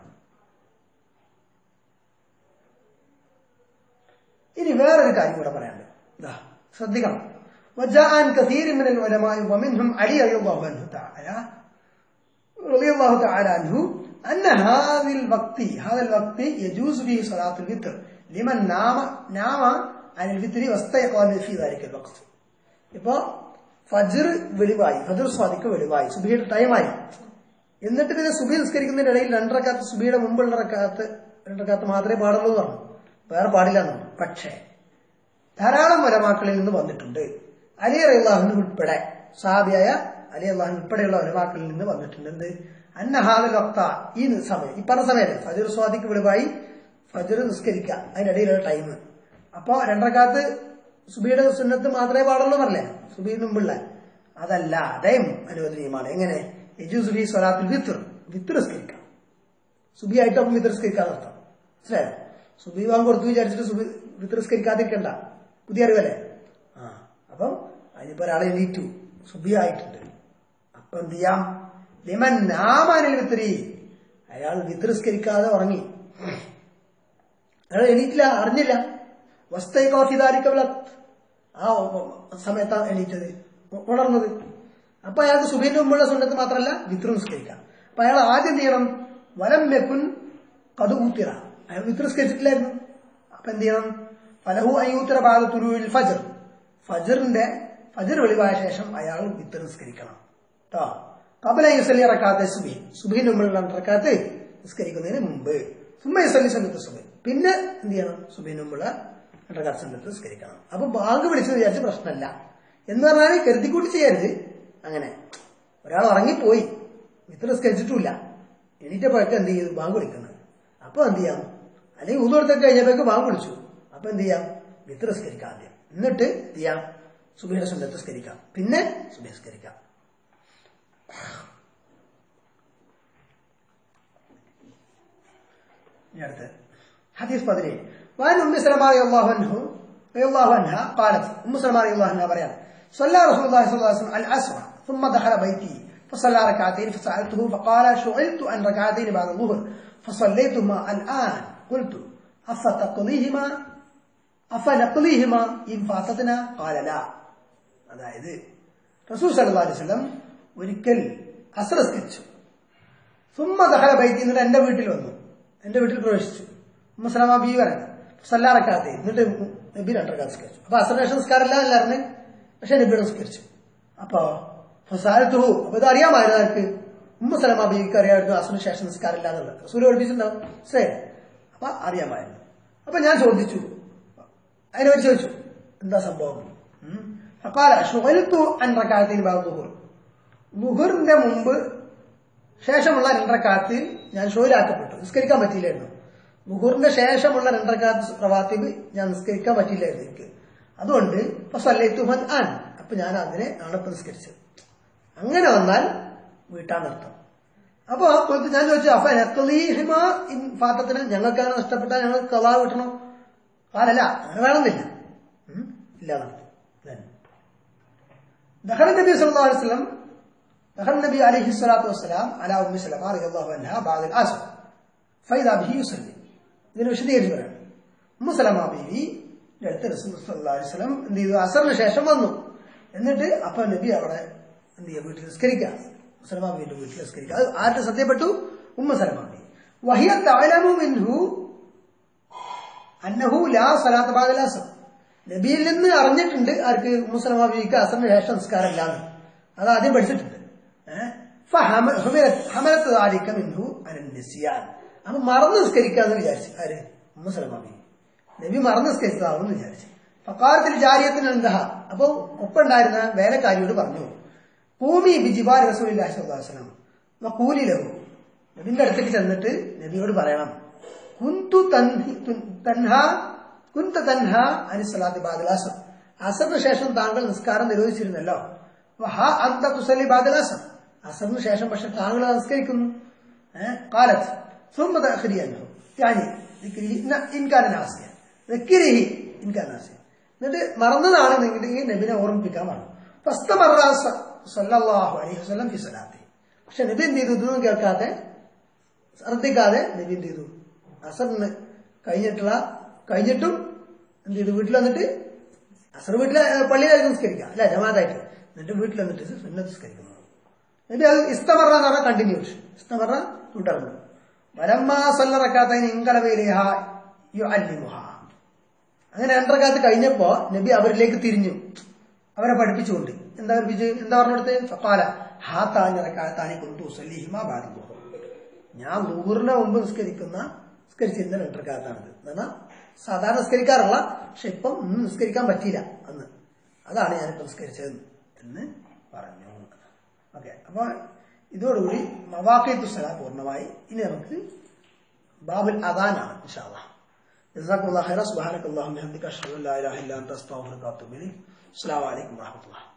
ഇനി വേറൊരു കാര്യം കൂടെ പറയാനുണ്ട് ദാ, ശ്രദ്ധിക്കണം وجاء عن كثير من العلماء ومنهم علي رضي الله عنه تعالى رضي الله تعالى عنه أن هذا الوقت هذا الوقت يجوز فيه صلاة الوتر لمن نام نام عن الوتر واستيقظ في ذلك الوقت ഇപ്പോ ഫജർ വെളിവായി ഫജർ സ്വാദിക്ക് വെളിവായി സുബിയുടെ ടൈമായി എന്നിട്ട് പിന്നെ സുബി നിസ്കരിക്കുന്നതിന്റെ ഇടയിൽ രണ്ടരക്കാത്ത് സുബിയുടെ മുമ്പുള്ള റക്കാത്ത് രണ്ടരക്കാത്ത് മാത്രമേ പാടുള്ളൂ എന്നാണ് വേറെ പാടില്ല എന്നാണ് പക്ഷേ ധാരാളം ഒലമാക്കളിൽ നിന്ന് വന്നിട്ടുണ്ട് അലി അള്ളാഹുന് ഉൾപ്പെടെ സാബിയായ അലി അള്ളാഹു ഉൾപ്പെടെയുള്ള ഒലമാക്കളിൽ നിന്ന് വന്നിട്ടുണ്ട് എന്ത് അന്നഹാദൽ വക്ത ഈ സമയം ഈ പറഞ്ഞ സമയത്ത് ഫജർ സ്വാദിക്ക് വെളിവായി ഫജർ നിസ്കരിക്കുക അതിനിടയിലുള്ള ടൈം അപ്പോ രണ്ടരക്കാലത്ത് സുബിയുടെ സുന്നത്ത് മാത്രമേ പാടുള്ളൂ എന്നല്ലേ സുബിന് മുമ്പുള്ള അതല്ല അതേം അനുവദനീയമാണ് എങ്ങനെ യജു സുബി സ്വലാത്തിൽ വിത്തർ വിത്ത് നിസ്കരിക്കാം സുബി ആയിട്ടൊപ്പം വിത്ത് നിസ്കരിക്കാതെ അർത്ഥം മനസ്സിലായോ സുബി വാങ്ങ് കൊടുത്തു വിചാരിച്ചിട്ട് സുബി വിത്ത് നിസ്കരിക്കാതിരിക്കണ്ട പുതിയ അറിവല്ലേ ആ അപ്പം അതിനിപ്പോ ഒരാളെ എണീറ്റു സുബി ആയിട്ടുണ്ട് അപ്പൊ എന്ത് ചെയ്യാം ലിമൻ നാമാനിൽ വിത്തിരി അയാൾ വിത്ത് നിസ്കരിക്കാതെ ഉറങ്ങി അയാൾ എണീറ്റില്ല അറിഞ്ഞില്ല വസ്തൈ കോഫി ദാരിക്കവല ആ സമയത്താണ് എണീറ്റത് ഉ- ഉണർന്നത് അപ്പൊ അയാൾക്ക് സുബീന്റെ മുമ്പുള്ള സുന്നത്ത് മാത്രമല്ല വിത്ര നിസ്കരിക്കാം അപ്പൊ അയാൾ ആദ്യം എന്ത് ചെയ്യണം വലം വെക്കുൻ കതു ഊത്തിറ അയാൾ വിത്ര നിസ്കരിച്ചിട്ടില്ലായിരുന്നു അപ്പൊ എന്ത് ചെയ്യണം ഫലഹു അയ്യൂത്തിറ ബാധ തുരുവിൽ ഫജർ ഫജറിന്റെ ഫജർ വെളിവായ ശേഷം അയാൾ വിത്ര നിസ്കരിക്കണം കേട്ടോ കബല യുസലി റക്കാത്ത സുബി സുബിന്റെ മുമ്പുള്ള റക്കാത്ത് നിസ്കരിക്കുന്നതിന് മുമ്പ് സുമ്മ യുസലി സുന്നത്ത് സുബി പിന്നെ എന്ത് ചെയ്യണം സുബിന് മുമ്പുള്ള റക്കാത്ത് സുന്നത്ത് നിസ്കരിക്കണം അപ്പൊ ബാങ്ക് വിളിച്ചെന്ന് വിചാരിച്ച് പ്രശ്നമല്ല എന്ന് പറഞ്ഞാൽ കരുതിക്കൂട്ടി ചെയ്യരുത് അങ്ങനെ ഒരാൾ ഉറങ്ങിപ്പോയി വിത്ത് നിസ്കരിച്ചിട്ടില്ല എണീറ്റപ്പോഴൊക്കെ എന്ത് ചെയ്തു ബാങ്ക് വിളിക്കുന്നത് അപ്പൊ എന്ത് ചെയ്യാം അല്ലെങ്കിൽ ഊത് കൊടുത്തൊക്കെ കഴിഞ്ഞപ്പോഴേക്ക് ബാങ്ക് വിളിച്ചു അപ്പൊ എന്ത് ചെയ്യാം വിത്ത് നിസ്കരിക്കാം ആദ്യം എന്നിട്ട് എന്ത് ചെയ്യാം സുബിയുടെ സുന്നത്ത് സ്കരിക്കാം പിന്നെ സുബി സ്കരിക്കാം ഇനി അടുത്ത് حديث بدري وعن ام سلمة رضي الله عنه رضي الله عنها قالت ام سلمة رضي الله عنها بريان صلى رسول الله صلى الله عليه وسلم العصر ثم دخل بيتي فصلى ركعتين فسألته فقال شغلت عن ركعتين بعد الظهر فصليتهما الآن قلت أفتقضيهما أفنقضيهما إن فاتتنا قال لا അതായത് റസൂൽ സല്ലല്ലാഹു അലൈഹി വസല്ലം ഒരിക്കൽ അസ്ര സ്കരിച്ചു സുമ്മ ദഹല ബൈത്തി എന്നിട്ട് എന്റെ വീട്ടിൽ വന്നു എന്റെ വീട്ടിൽ പ്രവേശിച്ചു മുസ്ലാമ ബി വരണം സല്ലാറക്കാത്തെ എന്നിട്ട് നബി രണ്ടരക്കാത്ത് സ്കരിച്ചു അപ്പൊ അസറേഷൻ നിസ്കാരമല്ല എല്ലാവരും പക്ഷെ നബി നിസ്കരിച്ചു അപ്പൊ ഫസാലത്തു അപ്പൊ ഇത് അറിയാമായിരുന്നു ആർക്ക് ഉമ്മ സലമ ബീവിക്ക് അറിയാമായിരുന്നു അസറിന് ശേഷം നിസ്കാരമില്ല എന്നുള്ളത് റസൂൽ പഠിപ്പിച്ചിട്ടുണ്ടാവും ശരി അപ്പൊ അറിയാമായിരുന്നു അപ്പൊ ഞാൻ ചോദിച്ചു അതിനെ പറ്റി ചോദിച്ചു എന്താ സംഭവം ഉം. ഫഖാല ശുഗൽതു അൻ റകഅത്തൈൻ ബഅദ ദുഹൂർ ദുഹൂറിന്റെ മുമ്പ് ശേഷമുള്ള രണ്ടരക്കാത്തിൽ ഞാൻ ഷോയിലാക്കപ്പെട്ടു നിസ്കരിക്കാൻ പറ്റിയില്ലായിരുന്നു മുഹൂറിന്റെ ശേഷമുള്ള രണ്ടരക്കാത്ത് പ്രവാത്തിബ് ഞാൻ നിസ്കരിക്കാൻ പറ്റിയില്ലായിരുന്നു എനിക്ക് അതുകൊണ്ട് ഫസല്ലൈത്തുഹൻ ആൻ അപ്പൊ ഞാൻ അതിനെ ആണ് ഇപ്പൊ നിസ്കരിച്ചത് അങ്ങനെ വന്നാൽ വീട്ടാന്നർത്ഥം അപ്പൊ കൊ- ഞാൻ ചോദിച്ചു അപ്പൊ നത്തലീഹിമ ഇൻ ഫാത്തത്തിന് ഞങ്ങൾക്കാണ് നഷ്ടപ്പെട്ടാൽ ഞങ്ങൾ കലാ കിട്ടണം കാലല്ല അങ്ങനെ വേണമെന്നില്ല ഉം? ഇല്ല എന്നർത്ഥം Then. دخل النبي صلى الله عليه وسلم دخل النبي عليه الصلاة والسلام على أم سلمة رضي الله عنها بعد العصر فإذا به يصلي ഇതിന് വിശദീകരിച്ച് പറയാം ഉമ്മ സലമ ബീവി അടുത്ത് റസൂൽ സല്ലല്ലാഹു അലൈഹി വസല്ലം എന്ത് ചെയ്തു അസറിന് ശേഷം വന്നു എന്നിട്ട് അപ്പൊ നബി അവിടെ എന്ത് ചെയ്യുക വീട്ടിൽ നിസ്കരിക്കുക സലമ ബീവിന്റെ വീട്ടിൽ നിസ്കരിക്കുക അത് ആരുടെ ശ്രദ്ധയപ്പെട്ടു ഉമ്മ സലമ ബി വഹിയ തഅലമു മിൻഹു അന്നഹു ലാ സലാത്ത് ബാദൽ അസർ നബിയിൽ നിന്ന് അറിഞ്ഞിട്ടുണ്ട് ആർക്ക് മുസ്ലിം ബീവിക്ക് അസറിന് ശേഷം നിസ്കാരമില്ല എന്ന് അത് ആദ്യം പഠിച്ചിട്ടുണ്ട് ഏഹ് ഫഹമ- ഹുമലത്ത് ഹമലത്ത് ദാലിക മിൻഹു അനൻ നിസ്യാൻ അപ്പൊ മറന്ന് നിസ്കരിക്കാന്ന് വിചാരിച്ചു ആര് മുസ്ലിം ബീവി നബി മറന്ന് നിസ്കരിച്ചതാണെന്ന് വിചാരിച്ചു ഫക്കാരത്തിൽ ജാരിയത്തിന് എന്താ അപ്പൊ ഒപ്പുണ്ടായിരുന്ന വേലക്കാരിയോട് പറഞ്ഞു ഭൂമി ബിജിബാർ റസൂലി വസ്ലം കൂലി ലഘു നബിന്റെ അടുത്തേക്ക് ചെന്നിട്ട് നബിയോട് പറയണം കുന്തു തൻഹി- തുൻ- തൻഹ കുന്ത തൻഹ അനിസ്ലാത്തി ബാദൽ അസർ അസറിന് ശേഷം താങ്കൾ നിസ്കാരം നിരോധിച്ചിരുന്നല്ലോ വഹ അന്ത തുസല്ലി ബാദൽ അസർ അസറിന് ശേഷം പക്ഷെ താങ്കൾ നിസ്കരിക്കുന്നു ഏഹ് കാലത്ത് ثم تأخري عنه يعني ذكره ന- إن كان ناسيا ذكره إن كان ناسيا എന്നിട്ട് മറന്നതാണെന്നുണ്ടെങ്കിൽ നബിനെ ഓർമ്മിപ്പിക്കാൻ പറഞ്ഞു ഫസ്തമറ സ- സല്ലല്ലാഹു അലൈഹി വസല്ലം ഫി സ്വലാത്തി പക്ഷെ നബി എന്ത് ചെയ്തു ഇതൊന്നും കേൾക്കാതെ ശ്രദ്ധിക്കാതെ നബി എന്ത് ചെയ്തു അസറിന് കഴിഞ്ഞിട്ടുള്ള കഴിഞ്ഞിട്ടും എന്ത് ചെയ്തു വീട്ടിൽ വന്നിട്ട് അസർ വീട്ടിലെ ഏഹ്, പള്ളിയിലായിരിക്കും നിസ്കരിക്കുക അല്ലെ ജമാതായിട്ട് എന്നിട്ട് വീട്ടിൽ വന്നിട്ട് സുന്നത്ത് നിസ്കരിക്കുന്നു എന്നിട്ട് അത് ഇസ്തമറ എന്ന് പറഞ്ഞാൽ കണ്ടിന്യൂഷൻ ഇസ്തമറ തുടർന്നു വലമ്മ സല്ലറക്കാത്തതിന് ഇങ്കലവയിലേഹ യു അല്ലിമുഹ അങ്ങനെ രണ്ടരക്കാത്ത് കഴിഞ്ഞപ്പോ നബി അവരിലേക്ക് തിരിഞ്ഞു അവരെ പഠിപ്പിച്ചുകൊണ്ട് എന്താ പഠിപ്പിച്ച് എന്താ പറഞ്ഞെടുത്ത് ഫക്കാല ഹാത്താനിറക്കാത്താനി കൊണ്ടു സല്ലിഹിമ ബാധിക്കും ഞാൻ നൂറിന് മുമ്പ് നിസ്കരിക്കുന്ന നിസ്കരിച്ചിരുന്ന രണ്ടരക്കാത്താണിത് എന്നാൽ സാധാരണ നിസ്കരിക്കാറുള്ള പക്ഷെ ഇപ്പം ഒന്നും നിസ്കരിക്കാൻ പറ്റിയില്ല അന്ന് അതാണ് ഞാനിപ്പോ നിസ്കരിച്ചത് എന്ന് പറഞ്ഞു ഓക്കെ അപ്പൊ ഇതോടുകൂടി മവാക്കത്തു സല പൂർണ്ണമായി ഇനി നമുക്ക് ബാബുൽ അദാനാണ് ഇൻഷാല്ലാ ജസാക്കുള്ള ഖൈറ സുബ്ഹാനക്കല്ലാഹു വബിഹംദിക അഷ്ഹദു അൻ ലാ ഇലാഹ ഇല്ല അൻത അസ്തഗ്ഫിറുക വഅത്തുബു ഇലൈക് അസ്സലാമു അലൈക്കും വറഹ്മത്തുള്ളാഹി